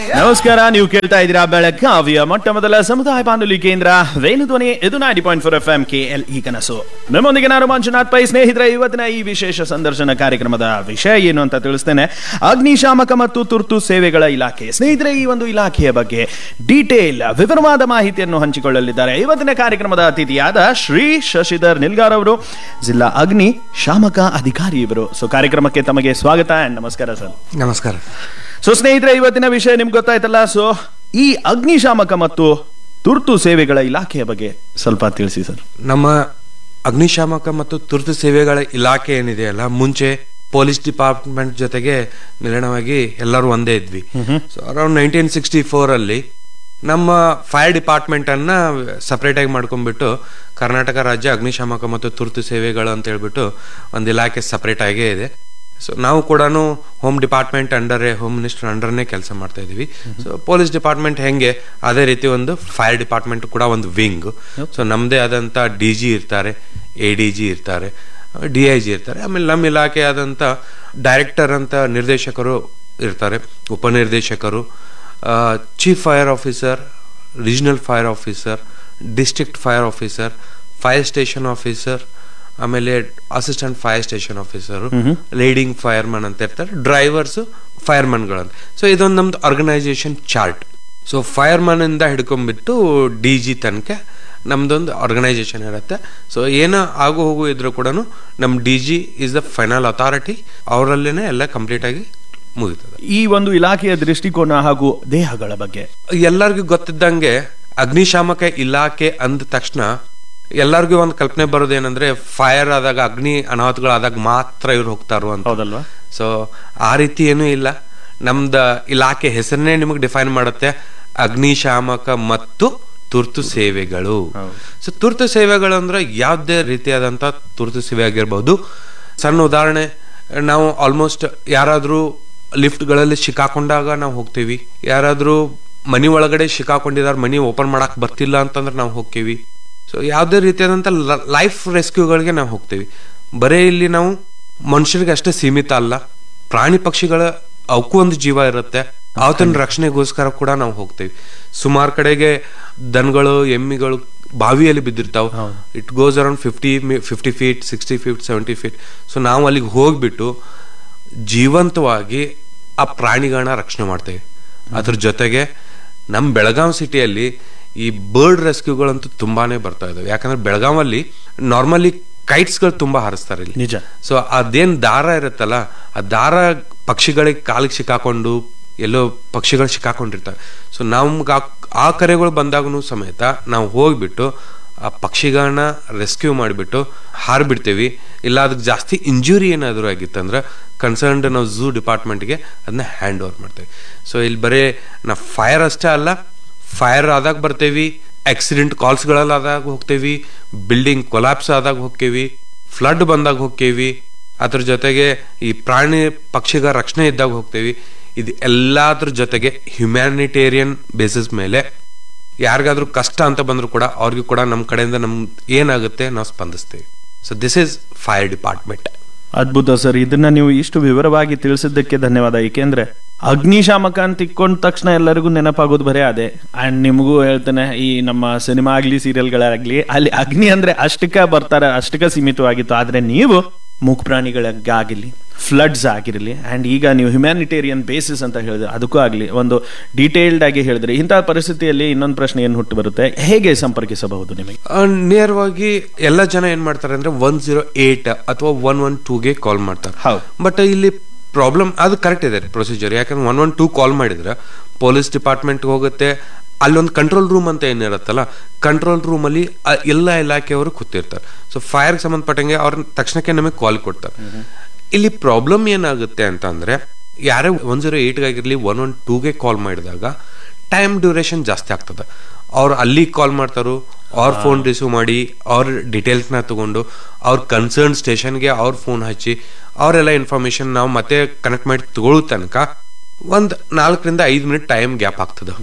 ನಮಸ್ಕಾರ ನೀವು ಕೇಳ್ತಾ ಇದ್ದೀರಾ ಬೆಳಗಾವಿಯ ಮೊಟ್ಟ ಮೊದಲ ಸಮುದಾಯ ಬಾನುಲಿ ಕೇಂದ್ರ ವೇಣುಧ್ವನಿ ಇದು ninety point four F M K L E ಕನಸು ನಮ್ಮೊಂದಿಗೆ ನಾನು ಮಂಜುನಾಥ್ ಪೈ ಸ್ನೇಹಿತರೆ ಇವತ್ತಿನ ಈ ವಿಶೇಷ ಸಂದರ್ಶನ ಕಾರ್ಯಕ್ರಮದ ವಿಷಯ ಏನು ಅಂತ ತಿಳಿಸ್ತೇನೆ ಅಗ್ನಿಶಾಮಕ ಮತ್ತು ತುರ್ತು ಸೇವೆಗಳ ಇಲಾಖೆ ಸ್ನೇಹಿತರೆ ಈ ಒಂದು ಇಲಾಖೆಯ ಬಗ್ಗೆ ಡೀಟೇಲ್ ವಿವರವಾದ ಮಾಹಿತಿಯನ್ನು ಹಂಚಿಕೊಳ್ಳಲಿದ್ದಾರೆ ಇವತ್ತಿನ ಕಾರ್ಯಕ್ರಮದ ಅತಿಥಿಯಾದ ಶ್ರೀ ಶಶಿಧರ್ ನಿಲ್ಗಾರ್ ಅವರು ಜಿಲ್ಲಾ ಅಗ್ನಿ ಶಾಮಕ ಅಧಿಕಾರಿ ಇವರು ಸೊ ಕಾರ್ಯಕ್ರಮಕ್ಕೆ ತಮಗೆ ಸ್ವಾಗತ ಅಂಡ್ ನಮಸ್ಕಾರ ಸರ್ ನಮಸ್ಕಾರ ಸೊ ಸ್ನೇಹಿತರೆ ಇವತ್ತಿನ ವಿಷಯ ನಿಮ್ಗೆ ಗೊತ್ತಾಯ್ತಲ್ಲ ಸೊ ಈ ಅಗ್ನಿಶಾಮಕ ಮತ್ತು ತುರ್ತು ಸೇವೆಗಳ ಇಲಾಖೆಯ ಬಗ್ಗೆ ಸ್ವಲ್ಪ ತಿಳಿಸಿ ಸರ್ ನಮ್ಮ ಅಗ್ನಿಶಾಮಕ ಮತ್ತು ತುರ್ತು ಸೇವೆಗಳ ಇಲಾಖೆ ಏನಿದೆಯಲ್ಲ ಮುಂಚೆ ಪೊಲೀಸ್ ಡಿಪಾರ್ಟ್ಮೆಂಟ್ ಜೊತೆಗೆ ವಿಲೀನವಾಗಿ ಎಲ್ಲರೂ ಒಂದೇ ಇದ್ವಿ so around nineteen sixty four ಅಲ್ಲಿ ನಮ್ಮ ಫೈರ್ ಡಿಪಾರ್ಟ್ಮೆಂಟ್ ಅನ್ನ ಸಪರೇಟ್ ಆಗಿ ಮಾಡ್ಕೊಂಡ್ಬಿಟ್ಟು ಕರ್ನಾಟಕ ರಾಜ್ಯ ಅಗ್ನಿಶಾಮಕ ಮತ್ತು ತುರ್ತು ಸೇವೆಗಳು ಅಂತ ಹೇಳ್ಬಿಟ್ಟು ಒಂದು ಇಲಾಖೆ ಸಪರೇಟ್ ಆಗೇ ಇದೆ ಸೊ ನಾವು ಕೂಡ home department under home minister ಅಂಡರ್ನೇ ಕೆಲಸ ಮಾಡ್ತಾ ಇದೀವಿ ಸೊ ಪೊಲೀಸ್ ಡಿಪಾರ್ಟ್ಮೆಂಟ್ ಹೆಂಗೆ ಅದೇ ರೀತಿ ಒಂದು ಫೈರ್ ಡಿಪಾರ್ಟ್ಮೆಂಟ್ ಕೂಡ ಒಂದು ವಿಂಗ್ ಸೊ ನಮ್ಮದೇ ಆದಂತ ಡಿ ಜಿ ಇರ್ತಾರೆ ಎ ಡಿ ಜಿ ಇರ್ತಾರೆ ಡಿ ಐ ಜಿ ಇರ್ತಾರೆ ಆಮೇಲೆ ನಮ್ಮ ಇಲಾಖೆ ಆದಂತ ಡೈರೆಕ್ಟರ್ ಅಂತ ನಿರ್ದೇಶಕರು ಇರ್ತಾರೆ ಉಪನಿರ್ದೇಶಕರು chief fire officer regional fire officer district fire officer fire station officer ಆಮೇಲೆ assistant fire station officer leading fireman ಅಂತ ಇರ್ತಾರೆ ಡ್ರೈವರ್ಸ್ ಫೈರ್ಮನ್ಗಳಂತ ಸೊ ಇದೊಂದು ನಮ್ದು ಆರ್ಗನೈಸೇಷನ್ ಚಾರ್ಟ್ ಸೊ ಫೈರ್ಮನ್ ಇಂದ ಹಿಡ್ಕೊಂಡ್ಬಿಟ್ಟು ಡಿ ಜಿ ತನಕ ನಮ್ದೊಂದು ಆರ್ಗನೈಸೇಷನ್ ಇರುತ್ತೆ ಸೊ ಏನೋ ಆಗು ಹೋಗು ಇದ್ರೂ ಕೂಡ ನಮ್ಮ D G is the final authority ಅವರಲ್ಲೇನೆ ಎಲ್ಲ ಕಂಪ್ಲೀಟ್ ಆಗಿ ಮುಗಿತದೆ ಈ ಒಂದು ಇಲಾಖೆಯ ದೃಷ್ಟಿಕೋನ ಹಾಗೂ ದೇಹಗಳ ಬಗ್ಗೆ ಎಲ್ಲರಿಗೂ ಗೊತ್ತಿದ್ದಂಗೆ ಅಗ್ನಿಶಾಮಕ ಇಲಾಖೆ ಅಂದ ತಕ್ಷಣ ಎಲ್ಲರಿಗೂ ಒಂದು ಕಲ್ಪನೆ ಬರೋದೇನಂದ್ರೆ ಫೈರ್ ಆದಾಗ ಅಗ್ನಿ ಅನಾಹುತಗಳಾದಾಗ ಮಾತ್ರ ಇವ್ರು ಹೋಗ್ತಾರೋ ಅಂತ ಹೌದಲ್ವಾ ಸೊ ಆ ರೀತಿ ಏನೂ ಇಲ್ಲ ನಮ್ದ ಇಲಾಖೆ ಹೆಸರನ್ನೇ ನಿಮಗೆ ಡಿಫೈನ್ ಮಾಡುತ್ತೆ ಅಗ್ನಿಶಾಮಕ ಮತ್ತು ತುರ್ತು ಸೇವೆಗಳು ಸೊ ತುರ್ತು ಸೇವೆಗಳು ಅಂದ್ರೆ ಯಾವುದೇ ರೀತಿಯಾದಂತ ತುರ್ತು ಸೇವೆ ಆಗಿರ್ಬಹುದು ಸಣ್ಣ ಉದಾಹರಣೆ ನಾವು ಆಲ್ಮೋಸ್ಟ್ ಯಾರಾದ್ರೂ ಲಿಫ್ಟ್ಗಳಲ್ಲಿ ಸಿಕ್ಕಾಕೊಂಡಾಗ ನಾವು ಹೋಗ್ತೀವಿ ಯಾರಾದ್ರೂ ಮನಿ ಒಳಗಡೆ ಸಿಕ್ಕಾಕೊಂಡಿದಾರ ಮನಿ ಓಪನ್ ಮಾಡಕ್ ಬರ್ತಿಲ್ಲ ಅಂತಂದ್ರೆ ನಾವು ಹೋಗ್ತೀವಿ ಸೊ ಯಾವುದೇ ರೀತಿಯಾದಂಥ ಲೈಫ್ ರೆಸ್ಕ್ಯೂಗಳಿಗೆ ನಾವು ಹೋಗ್ತೀವಿ ಬರೀ ಇಲ್ಲಿ ನಾವು ಮನುಷ್ಯರಿಗೆ ಅಷ್ಟೇ ಸೀಮಿತ ಅಲ್ಲ ಪ್ರಾಣಿ ಪಕ್ಷಿಗಳ ಅವಕ್ಕೂ ಒಂದು ಜೀವ ಇರುತ್ತೆ ಅವತ್ತಿನ ರಕ್ಷಣೆಗೋಸ್ಕರ ಕೂಡ ನಾವು ಹೋಗ್ತೀವಿ ಸುಮಾರು ಕಡೆಗೆ ದನಗಳು ಎಮ್ಮಿಗಳು ಬಾವಿಯಲ್ಲಿ ಬಿದ್ದಿರ್ತಾವ it goes around fifty fifty feet sixty feet seventy feet so ನಾವು ಅಲ್ಲಿಗೆ ಹೋಗ್ಬಿಟ್ಟು ಜೀವಂತವಾಗಿ ಆ ಪ್ರಾಣಿಗಳನ್ನ ರಕ್ಷಣೆ ಮಾಡ್ತೇವೆ ಅದ್ರ ಜೊತೆಗೆ ನಮ್ಮ ಬೆಳಗಾವಿ ಸಿಟಿಯಲ್ಲಿ ಈ ಬರ್ಡ್ ರೆಸ್ಕ್ಯೂಗಳಂತೂ ತುಂಬಾನೇ ಬರ್ತಾ ಇದಾವೆ ಯಾಕಂದ್ರೆ ಬೆಳಗಾವಲ್ಲಿ ನಾರ್ಮಲಿ ಕೈಟ್ಸ್ಗಳು ತುಂಬಾ ಹಾರಿಸ್ತಾರೆ ಇಲ್ಲಿ ನಿಜ ಸೊ ಅದೇನ್ ದಾರ ಇರುತ್ತಲ್ಲ ಆ ದಾರ ಪಕ್ಷಿಗಳಿಗೆ ಕಾಲಿಗೆ ಸಿಕ್ಕಾಕೊಂಡು ಎಲ್ಲೋ ಪಕ್ಷಿಗಳು ಸಿಕ್ಕಾಕೊಂಡಿರ್ತವೆ ಸೊ ನಮ್ಗೆ ಆ ಕರೆಗಳು ಬಂದಾಗೂ ಸಮೇತ ನಾವು ಹೋಗ್ಬಿಟ್ಟು ಆ ಪಕ್ಷಿಗಳನ್ನ ರೆಸ್ಕ್ಯೂ ಮಾಡಿಬಿಟ್ಟು ಹಾರ್ಬಿಡ್ತೀವಿ ಇಲ್ಲ ಅದಕ್ಕೆ ಜಾಸ್ತಿ ಇಂಜುರಿ ಏನಾದರೂ ಆಗಿತ್ತಂದ್ರೆ ಕನ್ಸರ್ನ್ಡ್ ನಾವು ಝೂ ಡಿಪಾರ್ಟ್ಮೆಂಟ್ಗೆ ಅದನ್ನ ಹ್ಯಾಂಡ್ ಓವರ್ ಮಾಡ್ತೇವೆ ಸೊ ಇಲ್ಲಿ ಬರೀ ನಾವು ಫೈರ್ ಅಷ್ಟೇ ಅಲ್ಲ ಫೈರ್ ಆದಾಗ ಬರ್ತೇವಿ ಆಕ್ಸಿಡೆಂಟ್ ಕಾಲ್ಸ್ಗಳಲ್ಲಿ ಆದಾಗ ಹೋಗ್ತೇವಿ ಬಿಲ್ಡಿಂಗ್ ಕೊಲಾಪ್ಸ್ ಆದಾಗ ಹೋಗ್ತೇವಿ ಫ್ಲಡ್ ಬಂದಾಗ ಹೋಗ್ತೇವಿ ಅದ್ರ ಜೊತೆಗೆ ಈ ಪ್ರಾಣಿ ಪಕ್ಷಿಗಳ ರಕ್ಷಣೆ ಇದ್ದಾಗ ಹೋಗ್ತೇವಿ ಇದು ಎಲ್ಲಾದ್ರ ಜೊತೆಗೆ ಹ್ಯುಮ್ಯಾನಿಟೇರಿಯನ್ ಬೇಸಿಸ್ ಮೇಲೆ ಯಾರಿಗಾದ್ರೂ ಕಷ್ಟ ಅಂತ ಬಂದ್ರು ಕೂಡ ಅವ್ರಿಗೂ ಕೂಡ ನಮ್ಮ ಕಡೆಯಿಂದ ನಮ್ ಏನಾಗುತ್ತೆ ನಾವು ಸ್ಪಂದಿಸ್ತೇವೆ so this is fire department ಅದ್ಭುತ ಸರ್ ಇದನ್ನ ನೀವು ಇಷ್ಟು ವಿವರವಾಗಿ ತಿಳಿಸಿದ್ದಕ್ಕೆ ಧನ್ಯವಾದ ಏಕೆಂದ್ರೆ ಅಗ್ನಿಶಾಮಕ ಅಂತ ಇಕ್ಕೊಂಡ ತಕ್ಷಣ ಎಲ್ಲರಿಗೂ ನೆನಪಾಗೋದು ಬರೇ ಅದೇ ಅಂಡ್ ನಿಮಗೂ ಹೇಳ್ತೇನೆ ಈ ನಮ್ಮ ಸಿನಿಮಾ ಆಗ್ಲಿ ಸೀರಿಯಲ್ಗಳಾಗ್ಲಿ ಅಲ್ಲಿ ಅಗ್ನಿ ಅಂದ್ರೆ ಅಷ್ಟಕ್ಕ ಬರ್ತಾರೆ ಅಷ್ಟಕ್ಕ ಸೀಮಿತವಾಗಿತ್ತು ಆದ್ರೆ ನೀವು ಮೂಕ್ ಪ್ರಾಣಿಗಳಿಗಾಗಿರ್ಲಿ ಫ್ಲಡ್ಸ್ ಆಗಿರಲಿ ಅಂಡ್ ಈಗ ನೀವು ಹ್ಯುಮ್ಯಾನಿಟೇರಿಯನ್ ಬೇಸಿಸ್ ಅಂತ ಹೇಳಿದ್ರೆ ಅದಕ್ಕೂ ಆಗಲಿ ಒಂದು ಡೀಟೇಲ್ಡ್ ಆಗಿ ಹೇಳಿದ್ರೆ ಇಂತಹ ಪರಿಸ್ಥಿತಿಯಲ್ಲಿ ಇನ್ನೊಂದು ಪ್ರಶ್ನೆ ಏನು ಹುಟ್ಟು ಬರುತ್ತೆ ಹೇಗೆ ಸಂಪರ್ಕಿಸಬಹುದು ನಿಮಗೆ ನೇರವಾಗಿ ಎಲ್ಲ ಜನ ಏನ್ ಮಾಡ್ತಾರೆ ಅಂದ್ರೆ ಒನ್ ಜೀರೋ ಏಟ್ ಅಥವಾ ಒನ್ ಒನ್ ಟೂಗೆ ಕಾಲ್ ಮಾಡ್ತಾರೆ ಹೌದು. ಬಟ್ ಇಲ್ಲಿ ಪ್ರಾಬ್ಲಮ್ ಅದು ಕರೆಕ್ಟ್ ಇದೆ ಪ್ರೊಸೀಜರ್ ಯಾಕಂದ್ರೆ ಒನ್ ಒನ್ ಟೂ ಕಾಲ್ ಮಾಡಿದ್ರೆ ಪೊಲೀಸ್ ಡಿಪಾರ್ಟ್ಮೆಂಟ್ ಹೋಗುತ್ತೆ ಅಲ್ಲೊಂದು ಕಂಟ್ರೋಲ್ ರೂಮ್ ಅಂತ ಏನಿರುತ್ತಲ್ಲ ಕಂಟ್ರೋಲ್ ರೂಮ್ ಅಲ್ಲಿ ಆ ಎಲ್ಲ ಇಲಾಖೆಯವರು ಕೂತಿರ್ತಾರೆ ಸೊ ಫೈರ್ ಸಂಬಂಧಪಟ್ಟಂಗೆ ಅವ್ರ ತಕ್ಷಣಕ್ಕೆ ನಮಗೆ ಕಾಲ್ ಕೊಡ್ತಾರೆ ಇಲ್ಲಿ ಪ್ರಾಬ್ಲಮ್ ಏನಾಗುತ್ತೆ ಅಂತ ಅಂದ್ರೆ ಯಾರೇ ಒನ್ ಜೀರೋ ಏಟ್ಗಾಗಿರ್ಲಿ ಒನ್ ಒನ್ ಟೂಗೆ ಕಾಲ್ ಮಾಡಿದಾಗ ಟೈಮ್ ಡ್ಯೂರೇಷನ್ ಜಾಸ್ತಿ ಆಗ್ತದೆ ಅವ್ರು ಅಲ್ಲಿಗೆ ಕಾಲ್ ಮಾಡ್ತಾರೋ ಅವ್ರ ಫೋನ್ ರಿಸೀವ್ ಮಾಡಿ ಅವ್ರ ಡೀಟೇಲ್ಸ್ನ ತಗೊಂಡು ಅವ್ರ ಕನ್ಸರ್ನ್ ಸ್ಟೇಷನ್ಗೆ ಅವ್ರ ಫೋನ್ ಹಚ್ಚಿ ಅವರೆಲ್ಲ ಇನ್ಫಾರ್ಮೇಶನ್ ನಾವು ಮತ್ತೆ ಕನೆಕ್ಟ್ ಮಾಡಿ ತಗೊಳ್ಳೋ ತನಕ ಒಂದು ನಾಲ್ಕರಿಂದ ಐದು ಮಿನಿಟ್ ಟೈಮ್ ಗ್ಯಾಪ್ ಆಗ್ತದೆ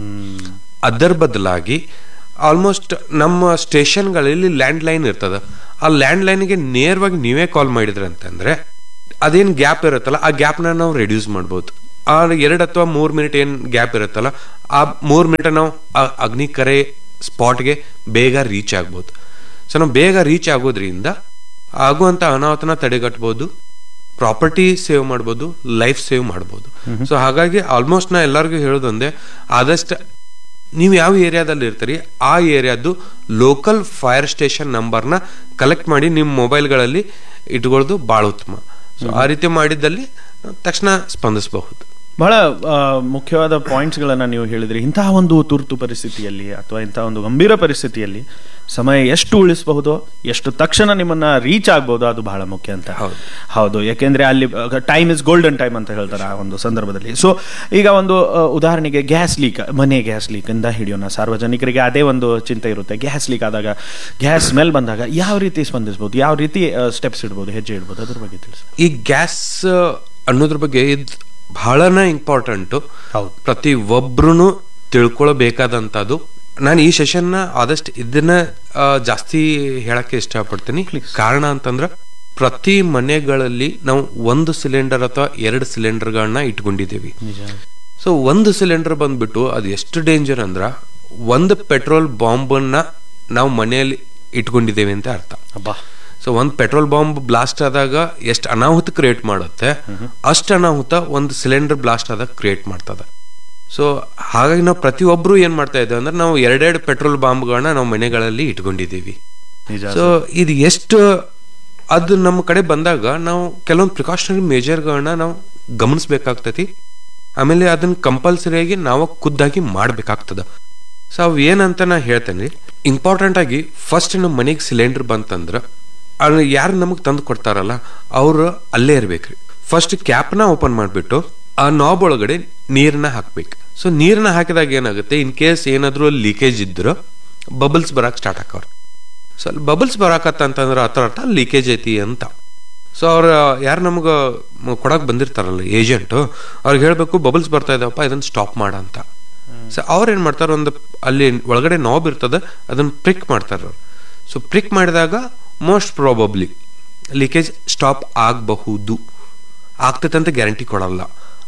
ಅದರ ಬದಲಾಗಿ ಆಲ್ಮೋಸ್ಟ್ ನಮ್ಮ ಸ್ಟೇಷನ್ಗಳಲ್ಲಿ ಲ್ಯಾಂಡ್ ಲೈನ್ ಇರ್ತದ ಆ ಲ್ಯಾಂಡ್ ಲೈನ್ಗೆ ನೇರವಾಗಿ ನೀವೇ ಕಾಲ್ ಮಾಡಿದ್ರಿ ಅಂತಂದ್ರೆ ಅದೇನ್ ಗ್ಯಾಪ್ ಇರುತ್ತಲ್ಲ ಆ ಗ್ಯಾಪ್ನ ನಾವು ರೆಡ್ಯೂಸ್ ಮಾಡ್ಬೋದು ಆ ಎರಡು ಅಥವಾ ಮೂರು ಮಿನಿಟ್ ಏನ್ ಗ್ಯಾಪ್ ಇರುತ್ತಲ್ಲ ಆ ಮೂರು ಮಿನಿಟ್ ನಾವು ಆ ಅಗ್ನಿ ಕರೆ ಸ್ಪಾಟ್ಗೆ ಬೇಗ ರೀಚ್ ಆಗ್ಬೋದು ಸೊ ನಾವು ಬೇಗ ರೀಚ್ ಆಗೋದ್ರಿಂದ ಆಗುವಂತ ಅನಾಹುತನ ತಡೆಗಟ್ಬೋದು ಪ್ರಾಪರ್ಟಿ ಸೇವ್ ಮಾಡ್ಬೋದು ಲೈಫ್ ಸೇವ್ ಮಾಡ್ಬೋದು ಸೊ ಹಾಗಾಗಿ ಆಲ್ಮೋಸ್ಟ್ ನಾ ಎಲ್ಲರಿಗೂ ಹೇಳೋದೊಂದೇ ಆದಷ್ಟು ನೀವು ಯಾವ ಏರಿಯಾದಲ್ಲಿ ಇರ್ತೀರಿ ಆ ಏರಿಯಾದ್ದು ಲೋಕಲ್ ಫೈರ್ ಸ್ಟೇಷನ್ ನಂಬರ್ನ ಕಲೆಕ್ಟ್ ಮಾಡಿ ನಿಮ್ಮ ಮೊಬೈಲ್ಗಳಲ್ಲಿ ಇಟ್ಕೊಳ್ಳೋದು ಭಾಳ ಉತ್ತಮ ಸೊ ಆ ರೀತಿ ಮಾಡಿದ್ದಲ್ಲಿ ತಕ್ಷಣ ಸ್ಪಂದಿಸಬಹುದು ಬಹಳ ಆ, ಮುಖ್ಯವಾದ ಪಾಯಿಂಟ್ಸ್ಗಳನ್ನು ನೀವು ಹೇಳಿದ್ರಿ ಇಂತಹ ಒಂದು ತುರ್ತು ಪರಿಸ್ಥಿತಿಯಲ್ಲಿ ಅಥವಾ ಇಂತಹ ಒಂದು ಗಂಭೀರ ಪರಿಸ್ಥಿತಿಯಲ್ಲಿ ಸಮಯ ಎಷ್ಟು ಉಳಿಸಬಹುದು ಎಷ್ಟು ತಕ್ಷಣ ನಿಮ್ಮನ್ನ ರೀಚ್ ಆಗ್ಬಹುದು ಅದು ಬಹಳ ಮುಖ್ಯ ಅಂತ ಹೌದು. ಹೌದು ಯಾಕೆಂದ್ರೆ ಅಲ್ಲಿ ಟೈಮ್ ಇಸ್ ಗೋಲ್ಡನ್ ಟೈಮ್ ಅಂತ ಹೇಳ್ತಾರೆ ಆ ಒಂದು ಸಂದರ್ಭದಲ್ಲಿ ಸೊ ಈಗ ಒಂದು ಆ, ಉದಾಹರಣೆಗೆ ಗ್ಯಾಸ್ ಲೀಕ್ ಮನೆ ಗ್ಯಾಸ್ ಲೀಕ್ ಇಂದ ಹಿಡಿಯೋಣ ಸಾರ್ವಜನಿಕರಿಗೆ ಅದೇ ಒಂದು ಚಿಂತೆ ಇರುತ್ತೆ ಗ್ಯಾಸ್ ಲೀಕ್ ಆದಾಗ ಗ್ಯಾಸ್ ಸ್ಮೆಲ್ ಬಂದಾಗ ಯಾವ ರೀತಿ ಸ್ಪಂದಿಸಬಹುದು ಯಾವ ರೀತಿ ಸ್ಟೆಪ್ಸ್ ಇಡ್ಬೋದು ಹೆಜ್ಜೆ ಇಡ್ಬೋದು ಅದ್ರ ಬಗ್ಗೆ ತಿಳಿಸಿ ಈ ಗ್ಯಾಸ್ ಅನ್ನೋದ್ರ ಬಗ್ಗೆ ಇದು ಬಹಳನ ಇಂಪಾರ್ಟೆಂಟ್ ಹೌದು. ಪ್ರತಿ ಒಬ್ರು ತಿಳ್ಕೊಳ್ಬೇಕಾದಂತದ್ದು ನಾನು ಈ ಸೆಷನ್ ನ ಆದಷ್ಟು ಇದನ್ನ ಆ, ಜಾಸ್ತಿ ಹೇಳಕ್ಕೆ ಇಷ್ಟಪಡ್ತೀನಿ ಕಾರಣ ಅಂತಂದ್ರ ಪ್ರತಿ ಮನೆಗಳಲ್ಲಿ ನಾವು ಒಂದು ಸಿಲಿಂಡರ್ ಅಥವಾ ಎರಡು ಸಿಲಿಂಡರ್ಗಳನ್ನ ಇಟ್ಕೊಂಡಿದ್ದೀವಿ ನಿಜ ಸೊ ಒಂದು ಸಿಲಿಂಡರ್ ಬಂದ್ಬಿಟ್ಟು ಅದು ಎಷ್ಟು ಡೇಂಜರ್ ಅಂದ್ರ ಒಂದು ಪೆಟ್ರೋಲ್ ಬಾಂಬನ್ನ ನಾವು ಮನೆಯಲ್ಲಿ ಇಟ್ಕೊಂಡಿದ್ದೇವೆ ಅಂತ ಅರ್ಥ ಅಬ್ಬಾ ಸೊ ಒಂದು ಪೆಟ್ರೋಲ್ ಬಾಂಬ್ ಬ್ಲಾಸ್ಟ್ ಆದಾಗ ಎಷ್ಟು ಅನಾಹುತ ಕ್ರಿಯೇಟ್ ಮಾಡುತ್ತೆ ಅಷ್ಟು ಅನಾಹುತ ಒಂದು ಸಿಲಿಂಡರ್ ಬ್ಲಾಸ್ಟ್ ಆದಾಗ ಕ್ರಿಯೇಟ್ ಮಾಡ್ತದೆ ಸೊ ಹಾಗಾಗಿ ನಾವು ಪ್ರತಿಯೊಬ್ಬರು ಏನ್ ಮಾಡ್ತಾ ಇದ್ದೇವೆ ಅಂದ್ರೆ ನಾವು ಎರಡೆರಡು ಪೆಟ್ರೋಲ್ ಬಾಂಬ್ಗಳನ್ನ ನಾವು ಮನೆಗಳಲ್ಲಿ ಇಟ್ಕೊಂಡಿದ್ದೀವಿ ನಿಜ ಸೊ ಇದು ಎಷ್ಟು ಅದು ನಮ್ಮ ಕಡೆ ಬಂದಾಗ ನಾವು ಕೆಲವೊಂದು ಪ್ರಿಕಾಷನರಿ ಮೇಜರ್ಗಳನ್ನ ನಾವು ಗಮನಿಸ್ಬೇಕಾಗ್ತತಿ ಆಮೇಲೆ ಅದನ್ನ ಕಂಪಲ್ಸರಿಯಾಗಿ ನಾವು ಖುದ್ದಾಗಿ ಮಾಡ್ಬೇಕಾಗ್ತದ ಸೊ ಅವು ಏನಂತ ನಾ ಹೇಳ್ತೇನೆ ಇಂಪಾರ್ಟೆಂಟ್ ಆಗಿ ಫಸ್ಟ್ ನಮ್ಮ ಮನೆಗೆ ಸಿಲಿಂಡರ್ ಬಂತಂದ್ರ ಅದು ಯಾರು ನಮಗೆ ತಂದು ಕೊಡ್ತಾರಲ್ಲ ಅವರು ಅಲ್ಲೇ ಇರ್ಬೇಕ್ರಿ ಫಸ್ಟ್ ಕ್ಯಾಪ್ನ ಓಪನ್ ಮಾಡಿಬಿಟ್ಟು ಆ ನಾಬ್ ಒಳಗಡೆ ನೀರನ್ನ ಹಾಕ್ಬೇಕು ಸೊ ನೀರನ್ನ ಹಾಕಿದಾಗ ಏನಾಗುತ್ತೆ ಇನ್ ಕೇಸ್ ಏನಾದ್ರೂ ಲೀಕೇಜ್ ಇದ್ರು ಬಬಲ್ಸ್ ಬರಕ್ ಸ್ಟಾರ್ಟ್ ಆಕವ್ರ ಸೊ ಅಲ್ಲಿ ಬಬಲ್ಸ್ ಬರಾಕತ್ತ ಅಂತಂದ್ರೆ ಅದ್ರ ಅರ್ಥ ಲೀಕೇಜ್ ಐತಿ ಅಂತ ಸೊ ಅವ್ರ ಯಾರು ನಮ್ಗೆ ಕೊಡಕ್ ಬಂದಿರ್ತಾರಲ್ಲ ಏಜೆಂಟ್ ಅವ್ರಿಗೆ ಹೇಳ್ಬೇಕು ಬಬಲ್ಸ್ ಬರ್ತಾ ಇದಾವಪ್ಪ ಇದನ್ನ ಸ್ಟಾಪ್ ಮಾಡ ಅಂತ ಸೊ ಅವ್ರು ಏನ್ ಮಾಡ್ತಾರೆ ಒಂದು ಅಲ್ಲಿ ಒಳಗಡೆ ನಾಬ್ ಇರ್ತದೆ ಅದನ್ನ ಪ್ರಿಕ್ ಮಾಡ್ತಾರ ಅವ್ರು ಸೊ ಪ್ರಿಕ್ ಮಾಡಿದಾಗ ಮೋಸ್ಟ್ ಪ್ರಾಬಬ್ಲಿ ಲೀಕೇಜ್ ಸ್ಟಾಪ್ ಆಗಬಹುದು ಆಗ್ತೈತೆ ಅಂತ ಗ್ಯಾರಂಟಿ ಕೊಡಲ್ಲ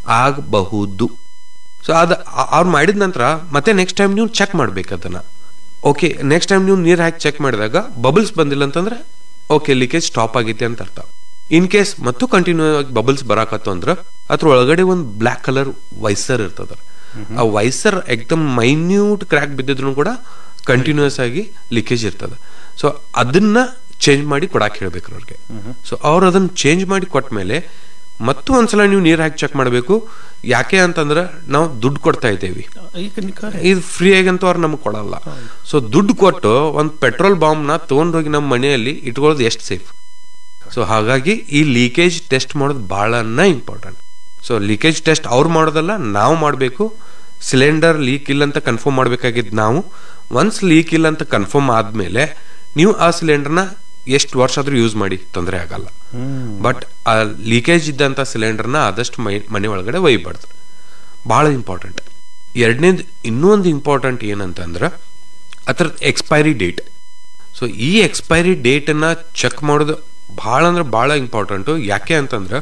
ಆಗಬಹುದು ಸೊ ಅದು ಅವ್ರು ಮಾಡಿದ ನಂತರ ಮತ್ತೆ ನೆಕ್ಸ್ಟ್ ಟೈಮ್ ನೀವು ಚೆಕ್ ಮಾಡ್ಬೇಕು ಅದನ್ನ ಓಕೆ ನೆಕ್ಸ್ಟ್ ಟೈಮ್ ನೀವು ನೀರು ಹಾಕಿ ಚೆಕ್ ಮಾಡಿದಾಗ ಬಬಲ್ಸ್ ಬಂದಿಲ್ಲ ಅಂತಂದ್ರೆ ಓಕೆ ಲೀಕೇಜ್ ಸ್ಟಾಪ್ ಆಗೈತೆ ಅಂತ ಅರ್ಥ ಇನ್ ಕೇಸ್ ಮತ್ತು ಕಂಟಿನ್ಯೂ ಆಗಿ ಬಬಲ್ಸ್ ಬರಾಕತ್ತು ಅಂದ್ರೆ ಅದ್ರ ಒಳಗಡೆ ಒಂದು ಬ್ಲ್ಯಾಕ್ ಕಲರ್ ವೈಸರ್ ಇರ್ತದ ಆ ವೈಸರ್ ಎಕ್ದಮ್ ಮೈನ್ಯೂಟ್ ಕ್ರ್ಯಾಕ್ ಬಿದ್ದಿದ್ರು ಕೂಡ ಕಂಟಿನ್ಯೂಸ್ ಆಗಿ ಲೀಕೇಜ್ ಇರ್ತದೆ ಸೊ ಅದನ್ನ ಚೇಂಜ್ ಮಾಡಿ ಕೊಡಾಕ್ ಹೇಳ್ಬೇಕು ಅವ್ರಿಗೆ ಸೊ ಅವ್ರು ಅದನ್ನ ಚೇಂಜ್ ಮಾಡಿ ಕೊಟ್ಟ ಮೇಲೆ ಮತ್ತು ಒಂದ್ಸಲ ನೀವು ನೀರು ಹಾಕಿ ಚೆಕ್ ಮಾಡಬೇಕು ಯಾಕೆ ಅಂತಂದ್ರೆ ನಾವು ದುಡ್ಡು ಕೊಡ್ತಾ ಇದ್ದೇವೆ ಈಗ ನಿಖರ ಇದು ಫ್ರೀ ಆಗಂತೂ ಅವ್ರು ನಮಗೆ ಕೊಡಲ್ಲ ಸೊ ದುಡ್ಡು ಕೊಟ್ಟು ಒಂದು ಪೆಟ್ರೋಲ್ ಬಾಂಬ್ನ ತೊಗೊಂಡೋಗಿ ನಮ್ಮ ಮನೆಯಲ್ಲಿ ಇಟ್ಕೊಳ್ಳೋದು ಎಷ್ಟು ಸೇಫ್ ಸೊ ಹಾಗಾಗಿ ಈ ಲೀಕೇಜ್ ಟೆಸ್ಟ್ ಮಾಡೋದು ಬಹಳನ ಇಂಪಾರ್ಟೆಂಟ್ ಸೊ ಲೀಕೇಜ್ ಟೆಸ್ಟ್ ಅವ್ರು ಮಾಡೋದಲ್ಲ ನಾವು ಮಾಡಬೇಕು ಸಿಲಿಂಡರ್ ಲೀಕ್ ಇಲ್ಲ ಅಂತ ಕನ್ಫರ್ಮ್ ಮಾಡಬೇಕಾಗಿದ್ದು ನಾವು ಒನ್ಸ್ ಲೀಕ್ ಇಲ್ಲ ಅಂತ ಕನ್ಫರ್ಮ್ ಆದ್ಮೇಲೆ ನೀವು ಆ ಸಿಲಿಂಡರ್ನ ಎಷ್ಟು ವರ್ಷ ಆದ್ರೂ ಯೂಸ್ ಮಾಡಿ ತೊಂದರೆ ಆಗಲ್ಲ ಬಟ್ ಆ ಲೀಕೇಜ್ ಇದ್ದಂಥ ಸಿಲಿಂಡರ್ನ ಆದಷ್ಟು ಮೈ ಮನೆ ಒಳಗಡೆ ಒಯ್ಬಾರ್ದು ಭಾಳ ಇಂಪಾರ್ಟೆಂಟ್ ಎರಡನೇದು ಇನ್ನೂ ಒಂದು ಇಂಪಾರ್ಟೆಂಟ್ ಏನಂತಂದ್ರೆ ಅದ್ರದ್ದು ಎಕ್ಸ್ಪೈರಿ ಡೇಟ್ ಸೊ ಈ ಎಕ್ಸ್ಪೈರಿ ಡೇಟನ್ನ ಚೆಕ್ ಮಾಡೋದು ಭಾಳ ಅಂದ್ರೆ ಭಾಳ ಇಂಪಾರ್ಟೆಂಟು ಯಾಕೆ ಅಂತಂದ್ರೆ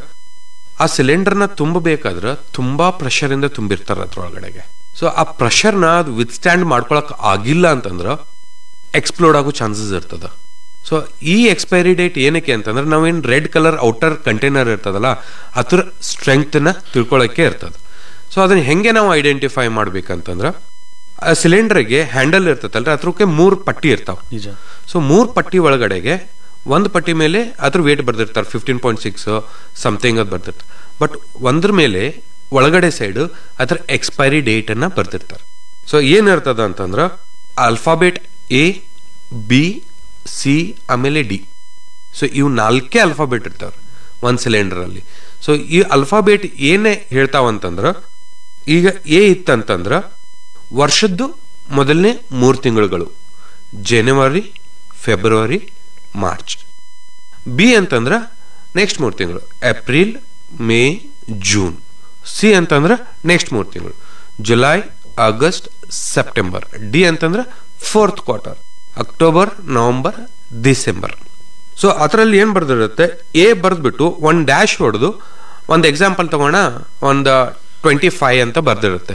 ಆ ಸಿಲಿಂಡರ್ನ ತುಂಬಬೇಕಾದ್ರೆ ತುಂಬಾ ಪ್ರೆಷರ್ ಇಂದ ತುಂಬಿರ್ತಾರೆ ಅದ್ರೊಳಗಡೆಗೆ ಸೊ ಆ ಪ್ರೆಷರ್ನ ಅದು ವಿತ್ಸ್ಟ್ಯಾಂಡ್ ಮಾಡ್ಕೊಳಕ್ ಆಗಿಲ್ಲ ಅಂತಂದ್ರೆ ಎಕ್ಸ್ಪ್ಲೋಡ್ ಆಗೋ ಚಾನ್ಸಸ್ ಇರ್ತದ ಸೊ ಈ ಎಕ್ಸ್ಪೈರಿ ಡೇಟ್ ಏನಕ್ಕೆ ಅಂತಂದ್ರೆ ನಾವೇನ್ ರೆಡ್ ಕಲರ್ ಔಟರ್ ಕಂಟೈನರ್ ಇರ್ತದಲ್ಲ ಅದ್ರ ಸ್ಟ್ರೆಂಗ್ತ್ನ ತಿಳ್ಕೊಳಕ್ಕೆ ಇರ್ತದ ಸೊ ಅದನ್ನ ಹೆಂಗೆ ನಾವು ಐಡೆಂಟಿಫೈ ಮಾಡ್ಬೇಕಂತಂದ್ರೆ ಆ ಸಿಲಿಂಡರ್ಗೆ ಹ್ಯಾಂಡಲ್ ಇರ್ತದಲ್ರಿ ಅದ್ರಕ್ಕೆ ಮೂರು ಪಟ್ಟಿ ಇರ್ತಾವ ನಿಜ ಸೊ ಮೂರು ಪಟ್ಟಿ ಒಳಗಡೆಗೆ ಒಂದು ಪಟ್ಟಿ ಮೇಲೆ ಅದ್ರ ವೇಟ್ ಬರ್ದಿರ್ತಾರೆ ಫಿಫ್ಟೀನ್ ಪಾಯಿಂಟ್ ಸಿಕ್ಸ್ ಸಮಥಿಂಗ್ ಅದು ಬರ್ದಿರ್ತಾರೆ ಬಟ್ ಒಂದ್ರ ಮೇಲೆ ಒಳಗಡೆ ಸೈಡ್ ಅದ್ರ ಎಕ್ಸ್ಪೈರಿ ಡೇಟ್ ಅನ್ನ ಬರ್ದಿರ್ತಾರೆ ಸೊ ಏನಿರ್ತದ ಅಂತಂದ್ರ ಅಲ್ಫಾಬೆಟ್ ಎ ಬಿ ಸಿ ಆಮೇಲೆ ಡಿ ಸೊ ಇವು ನಾಲ್ಕೇ ಅಲ್ಫಾಬೆಟ್ ಇರ್ತಾವ್ರೆ ಒಂದು ಸಿಲಿಂಡರ್ ಅಲ್ಲಿ ಸೊ ಈ ಅಲ್ಫಾಬೆಟ್ ಏನೇ ಹೇಳ್ತಾವಂತಂದ್ರ ಈಗ ಎ ಇತ್ತಂತಂದ್ರ ವರ್ಷದ್ದು ಮೊದಲನೇ ಮೂರು ತಿಂಗಳುಗಳು ಜನವರಿ ಫೆಬ್ರವರಿ ಮಾರ್ಚ್ ಬಿ ಅಂತಂದ್ರ ನೆಕ್ಸ್ಟ್ ಮೂರು ತಿಂಗಳು ಏಪ್ರಿಲ್ ಮೇ ಜೂನ್ ಸಿ ಅಂತಂದ್ರ ನೆಕ್ಸ್ಟ್ ಮೂರು ತಿಂಗಳು ಜುಲೈ ಆಗಸ್ಟ್ ಸೆಪ್ಟೆಂಬರ್ ಡಿ ಅಂತಂದ್ರ fourth quarter October November December so ಅದರಲ್ಲಿ ಏನ್ ಬರ್ದಿರುತ್ತೆ ಎ ಬರ್ದ್ಬಿಟ್ಟು ಒಂದು ಡ್ಯಾಶ್ ಹೊಡೆದು ಒಂದು ಎಕ್ಸಾಂಪಲ್ ತಗೋಣ ಒಂದು ಟ್ವೆಂಟಿ ಫೈವ್ ಅಂತ ಬರ್ದಿರುತ್ತೆ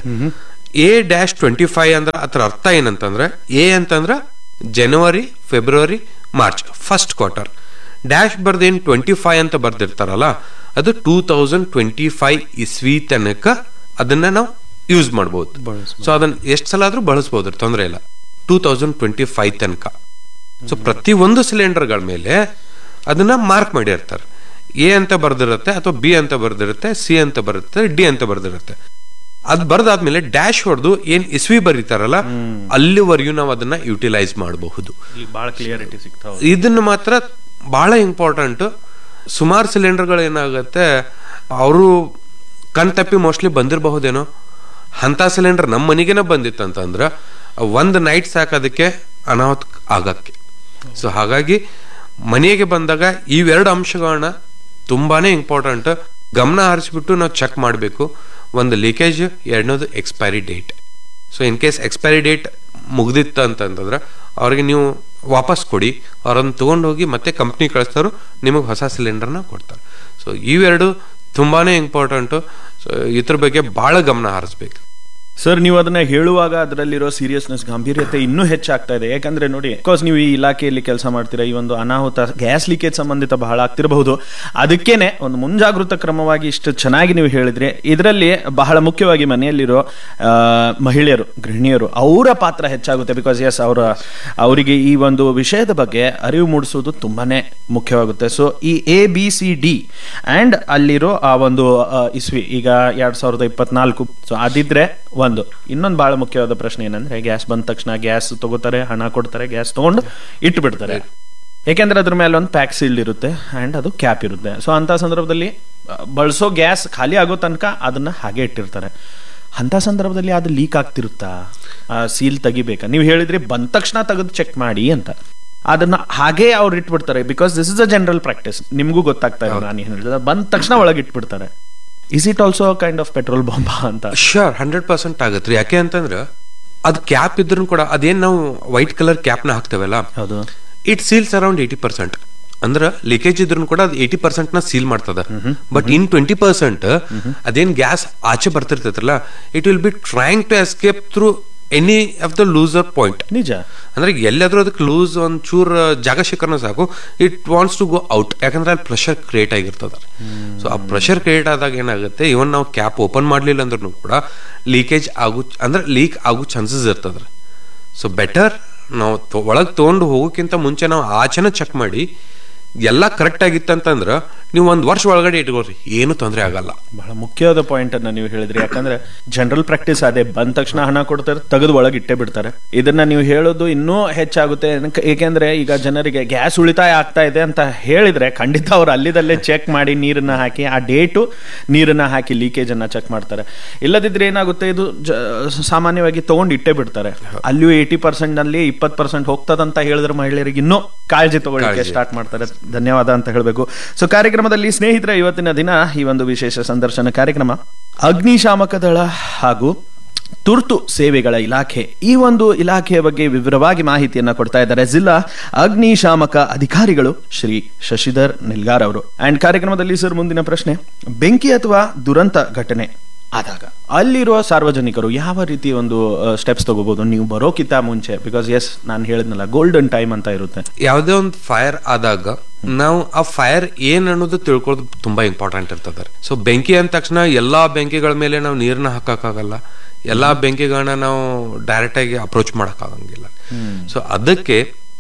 ಎ ಡ್ಯಾಶ್ ಟ್ವೆಂಟಿ ಫೈವ್ ಅಂದ್ರೆ ಅದ್ರ ಅರ್ಥ ಏನಂತಂದ್ರೆ ಎ ಅಂತಂದ್ರೆ January February March first quarter dash ಬರ್ದೇನು ಟ್ವೆಂಟಿ ಫೈವ್ ಅಂತ ಬರ್ದಿರ್ತಾರಲ್ಲ ಅದು ಟೂ ತೌಸಂಡ್ ಟ್ವೆಂಟಿ ಫೈವ್ ಇಸ್ವಿ ತನಕ ಅದನ್ನ ನಾವು ಯೂಸ್ ಮಾಡ್ಬೋದು ಸೊ ಅದನ್ನ ಎಷ್ಟು ಸಲ ಆದ್ರೂ ಬಳಸ್ಬೋದು ತೊಂದರೆ ಇಲ್ಲ ಟೂ ತೌಸಂಡ್ ಟ್ವೆಂಟಿ ಫೈವ್ ತನಕ ಸೊ ಪ್ರತಿ ಒಂದು ಸಿಲಿಂಡರ್ಗಳ ಮೇಲೆ ಅದನ್ನ ಮಾರ್ಕ್ ಮಾಡಿರ್ತಾರೆ ಎ ಅಂತ ಬರ್ದಿರುತ್ತೆ ಅಥವಾ ಬಿ ಅಂತ ಬರ್ದಿರುತ್ತೆ ಸಿ ಅಂತ ಬರುತ್ತೆ ಡಿ ಅಂತ ಬರ್ದಿರುತ್ತೆ ಅದ್ ಬರ್ದಾದ್ಮೇಲೆ ಡ್ಯಾಶ್ ಹೊಡೆದು ಏನ್ ಇಸ್ವಿ ಬರೀತಾರಲ್ಲ ಅಲ್ಲಿವರೆಗೂ ನಾವು ಅದನ್ನ ಯುಟಿಲೈಸ್ ಮಾಡಬಹುದು ಇಲ್ಲಿ ಬಹಳ ಕ್ಲಿಯರಿಟಿ ಸಿಗ್ತಾವ ಇದನ್ನ ಮಾತ್ರ ಬಹಳ ಇಂಪಾರ್ಟೆಂಟ್ ಸುಮಾರು ಸಿಲಿಂಡರ್ಗಳು ಏನಾಗುತ್ತೆ ಅವರು ಕಣ್ ತಪ್ಪಿ ಮೋಸ್ಟ್ಲಿ ಬಂದಿರಬಹುದೇನೋ ಅಂತ ಸಿಲಿಂಡರ್ ನಮ್ಮ ಮನೆಗೇನೆ ಬಂದಿತ್ತಂತಂದ್ರೆ ಒಂದು ನೈಟ್ ಸಾಕೋದಕ್ಕೆ ಅನಾಹುತ ಆಗಕ್ಕೆ ಸೊ ಹಾಗಾಗಿ ಮನೆಗೆ ಬಂದಾಗ ಇವೆರಡು ಅಂಶಗಳನ್ನ ತುಂಬಾನೇ ಇಂಪಾರ್ಟೆಂಟ್ ಗಮನ ಹರಿಸ್ಬಿಟ್ಟು ನಾವು ಚೆಕ್ ಮಾಡಬೇಕು ಒಂದು ಲೀಕೇಜ್ ಎರಡನೇದು expiry date so in case expiry date ಮುಗ್ದಿತ್ತು ಅಂತಂತಂದ್ರೆ ಅವ್ರಿಗೆ ನೀವು ವಾಪಸ್ ಕೊಡಿ ಅವ್ರನ್ನ ತೊಗೊಂಡು ಹೋಗಿ ಮತ್ತೆ ಕಂಪ್ನಿ ಕಳಿಸ್ತಾರೋ ನಿಮಗೆ ಹೊಸ ಸಿಲಿಂಡರ್ನ ಕೊಡ್ತಾರೆ ಸೊ ಇವೆರಡು ತುಂಬಾನೇ ಇಂಪಾರ್ಟೆಂಟು ಸೊ ಇದ್ರ ಬಗ್ಗೆ ಭಾಳ ಗಮನ ಹರಿಸ್ಬೇಕು ಸರ್ ನೀವು ಅದನ್ನ ಹೇಳುವಾಗ ಅದರಲ್ಲಿರೋ ಸೀರಿಯಸ್ನೆಸ್ ಗಾಂಭೀರ್ಯತೆ ಇನ್ನೂ ಹೆಚ್ಚಾಗ್ತಾ ಇದೆ ಯಾಕಂದ್ರೆ ನೋಡಿ ಬಿಕಾಸ್ ನೀವು ಈ ಇಲಾಖೆಯಲ್ಲಿ ಕೆಲಸ ಮಾಡ್ತೀರಾ ಈ ಒಂದು ಅನಾಹುತ ಗ್ಯಾಸ್ ಲೀಕೇಜ್ ಸಂಬಂಧಿತ ಬಹಳ ಆಗ್ತಿರಬಹುದು ಅದಕ್ಕೇನೆ ಒಂದು ಮುಂಜಾಗೃತ ಕ್ರಮವಾಗಿ ಇಷ್ಟು ಚೆನ್ನಾಗಿ ನೀವು ಹೇಳಿದ್ರೆ ಇದರಲ್ಲಿ ಬಹಳ ಮುಖ್ಯವಾಗಿ ಮನೆಯಲ್ಲಿರೋ ಆ, ಮಹಿಳೆಯರು ಗೃಹಿಣಿಯರು ಅವರ ಪಾತ್ರ ಹೆಚ್ಚಾಗುತ್ತೆ ಬಿಕಾಸ್ ಎಸ್ ಅವರ ಅವರಿಗೆ ಈ ಒಂದು ವಿಷಯದ ಬಗ್ಗೆ ಅರಿವು ಮೂಡಿಸುವುದು ತುಂಬಾನೇ ಮುಖ್ಯವಾಗುತ್ತೆ ಸೊ ಈ A B C D and ಅಲ್ಲಿರೋ ಆ ಒಂದು ಆ, ಇಸ್ವಿ ಈಗ ಎರಡ್ ಸಾವಿರದ ಇಪ್ಪತ್ನಾಲ್ಕು ಸೊ ಅದಿದ್ರೆ ಒಂದು ಇನ್ನೊಂದು ಬಹಳ ಮುಖ್ಯವಾದ ಪ್ರಶ್ನೆ ಏನಂದ್ರೆ ಗ್ಯಾಸ್ ಬಂದ ತಕ್ಷಣ ಗ್ಯಾಸ್ ತಗೋತಾರೆ ಹಣ ಕೊಡ್ತಾರೆ ಗ್ಯಾಸ್ ತಗೊಂಡು ಇಟ್ಟು ಬಿಡ್ತಾರೆ ಯಾಕೆಂದ್ರೆ ಅದ್ರ ಮೇಲೆ ಒಂದು ಪ್ಯಾಕ್ ಸೀಲ್ಡ್ ಇರುತ್ತೆ ಅಂಡ್ ಅದು ಕ್ಯಾಪ್ ಇರುತ್ತೆ ಸೊ ಅಂತ ಸಂದರ್ಭದಲ್ಲಿ ಆ, ಬಳಸೋ ಗ್ಯಾಸ್ ಖಾಲಿ ಆಗೋ ತನಕ ಅದನ್ನ ಹಾಗೆ ಇಟ್ಟಿರ್ತಾರೆ ಅಂತ ಸಂದರ್ಭದಲ್ಲಿ ಅದು ಲೀಕ್ ಆಗ್ತಿರುತ್ತಾ ಸೀಲ್ ತೆಗಿಬೇಕಾ ನೀವು ಹೇಳಿದ್ರಿ ಬಂದ ತಕ್ಷಣ ತೆಗೆದು ಚೆಕ್ ಮಾಡಿ ಅಂತ ಅದನ್ನ ಹಾಗೆ ಅವ್ರು ಇಟ್ಬಿಡ್ತಾರೆ because this is a general practice ನಿಮಗೂ ಗೊತ್ತಾಗ್ತಾ ಇದೆ ನಾನು ಏನು ಹೇಳಿದ್ರೆ ಬಂದ ತಕ್ಷಣ ಒಳಗೆ ಇಟ್ಬಿಡ್ತಾರೆ is it also kind of petrol ಬಾಂಬಾ ಅಂತ ಶೋರ್ ಹಂಡ್ರೆಡ್ ಪರ್ಸೆಂಟ್ ಆಗತ್ರಿ ಯಾಕೆ ಅಂತಂದ್ರೆ ಅದು ಕ್ಯಾಪ್ ಇದ್ರೂ ಕೂಡ ಅದೇನ್ ನಾವು ವೈಟ್ ಕಲರ್ ಕ್ಯಾಪ್ನ ಹಾಕ್ತೇವಲ್ಲ ಹೌದು it seals around eighty percent ಅಂದ್ರ ಲೀಕೇಜ್ ಇದ್ರೂ ಕೂಡ ಅದು ಏಯ್ಟಿ ಪರ್ಸೆಂಟ್ ನ ಸೀಲ್ ಮಾಡ್ತದ ಬಟ್ ಇನ್ ಟ್ವೆಂಟಿ ಪರ್ಸೆಂಟ್ ಅದೇನ್ ಗ್ಯಾಸ್ ಆಚೆ ಬರ್ತಿರ್ತೈತಲ್ಲ it will be trying to escape through any of the looser point ನಿಜ ಅಂದ್ರೆ ಎಲ್ಲಾದ್ರೂ ಅದಕ್ಕೆ ಲೂಸ್ ಒಂದ್ ಚೂರ್ ಜಾಗ ಸಿಕ್ಕರ್ನ ಸಾಕು it wants to go out ಯಾಕಂದ್ರೆ ಅಲ್ಲಿ ಪ್ರೆಷರ್ ಕ್ರಿಯೇಟ್ ಆಗಿರ್ತದ ಸೊ ಆ ಪ್ರೆಷರ್ ಕ್ರಿಯೇಟ್ ಆದಾಗ ಏನಾಗುತ್ತೆ ಇವನ್ ನಾವು ಕ್ಯಾಪ್ ಓಪನ್ ಮಾಡ್ಲಿಲ್ಲ ಅಂದ್ರೂ ಕೂಡ ಲೀಕೇಜ್ ಆಗು ಅಂದ್ರೆ ಲೀಕ್ ಆಗೋ ಚಾನ್ಸಸ್ ಇರ್ತದ್ರಿ ಸೊ ಬೆಟರ್ ನಾವು ಒಳಗೆ ತೊಗೊಂಡು ಹೋಗೋಕ್ಕಿಂತ ಮುಂಚೆ ನಾವು ಆಚೆನ ಚೆಕ್ ಮಾಡಿ ಎಲ್ಲ ಕರೆಕ್ಟ್ ಆಗಿತ್ತಂತಂದ್ರ ನೀವು ಒಂದ್ ವರ್ಷ ಒಳಗಡೆ ಇಟ್ಕೊಳ್ರಿ ಏನು ತೊಂದರೆ ಆಗಲ್ಲ ಬಹಳ ಮುಖ್ಯವಾದ ಪಾಯಿಂಟ್ ಅನ್ನ ನೀವು ಹೇಳಿದ್ರಿ ಯಾಕಂದ್ರೆ ಜನರಲ್ ಪ್ರಾಕ್ಟೀಸ್ ಅದೇ ಬಂದ ತಕ್ಷಣ ಹಣ ಕೊಡ್ತಾರೆ ತೆಗೆದು ಒಳಗೆ ಇಟ್ಟೇ ಬಿಡ್ತಾರೆ ಇದನ್ನ ನೀವು ಹೇಳೋದು ಇನ್ನೂ ಹೆಚ್ಚಾಗುತ್ತೆ ಏನಕ್ಕೆ- ಏಕೆಂದ್ರೆ ಈಗ ಜನರಿಗೆ ಗ್ಯಾಸ್ ಉಳಿತಾಯ ಆಗ್ತಾ ಇದೆ ಅಂತ ಹೇಳಿದ್ರೆ ಖಂಡಿತ ಅವ್ರು ಅಲ್ಲಿದಲ್ಲೇ ಚೆಕ್ ಮಾಡಿ ನೀರನ್ನ ಹಾಕಿ ಆ ಡೇಟು ನೀರನ್ನ ಹಾಕಿ ಲೀಕೇಜ್ ಅನ್ನ ಚೆಕ್ ಮಾಡ್ತಾರೆ ಇಲ್ಲದಿದ್ರೆ ಏನಾಗುತ್ತೆ ಇದು ಜ- ಸಾಮಾನ್ಯವಾಗಿ ತಗೊಂಡು ಇಟ್ಟೇ ಬಿಡ್ತಾರೆ ಅಲ್ಲಿಯೂ ಏಯ್ಟಿ ಪರ್ಸೆಂಟ್ ನಲ್ಲಿ ಇಪ್ಪತ್ತು ಪರ್ಸೆಂಟ್ ಹೋಗ್ತದಂತ ಹೇಳಿದ್ರೆ ಮಹಿಳೆಯರಿಗೆ ಇನ್ನೂ ಕಾಳಜಿ ತಗೊಳ್ಳಿಕ್ಕೆ ಸ್ಟಾರ್ಟ್ ಮಾಡ್ತಾರೆ ಧನ್ಯವಾದ ಅಂತ ಹೇಳಬೇಕು ಸೊ ಕಾರ್ಯಕ್ರಮದಲ್ಲಿ ಸ್ನೇಹಿತರ ಇವತ್ತಿನ ದಿನ ಈ ಒಂದು ವಿಶೇಷ ಸಂದರ್ಶನ ಕಾರ್ಯಕ್ರಮ ಅಗ್ನಿಶಾಮಕ ದಳ ಹಾಗೂ ತುರ್ತು ಸೇವೆಗಳ ಇಲಾಖೆ ಈ ಒಂದು ಇಲಾಖೆಯ ಬಗ್ಗೆ ವಿವರವಾಗಿ ಮಾಹಿತಿಯನ್ನ ಕೊಡ್ತಾ ಇದ್ದಾರೆ ಜಿಲ್ಲಾ ಅಗ್ನಿಶಾಮಕ ಅಧಿಕಾರಿಗಳು ಶ್ರೀ ಶಶಿಧರ್ ನಿಲ್ಗಾರ್ ಅವರು ಅಂಡ್ ಕಾರ್ಯಕ್ರಮದಲ್ಲಿ ಸರ್ ಮುಂದಿನ ಪ್ರಶ್ನೆ ಬೆಂಕಿ ಅಥವಾ ದುರಂತ ಘಟನೆ ಆದಾಗ ಅಲ್ಲಿರುವ ಸಾರ್ವಜನಿಕರು ಯಾವ ರೀತಿ ಒಂದು ಸ್ಟೆಪ್ಸ್ ತಗೋಬಹುದು ನೀವು ಬರೋಕ್ಕಿಂತ ಮುಂಚೆ ಬಿಕಾಸ್ ಎಸ್ ನಾನು ಹೇಳಿದ್ನಲ್ಲ ಗೋಲ್ಡನ್ ಟೈಮ್ ಅಂತ ಇರುತ್ತೆ ಯಾವುದೇ ಒಂದು ಫೈರ್ ಆದಾಗ ನಾವು ಆ ಫೈರ್ ಏನ್ ಅನ್ನೋದು ತಿಳ್ಕೊಳ್ಳೋದು ತುಂಬಾ ಇಂಪಾರ್ಟೆಂಟ್ ಇರ್ತದೆ ಸೊ ಬೆಂಕಿ ಅಂದ ತಕ್ಷಣ ಎಲ್ಲಾ ಬೆಂಕಿಗಳ ಮೇಲೆ ನಾವು ನೀರನ್ನ ಹಾಕಕ್ಕಾಗಲ್ಲ ಎಲ್ಲಾ ಬೆಂಕಿಗಳನ್ನ ನಾವು ಡೈರೆಕ್ಟ್ ಆಗಿ ಅಪ್ರೋಚ್ ಆಗಂಗಿಲ್ಲ ಸೊ ಅದಕ್ಕೆ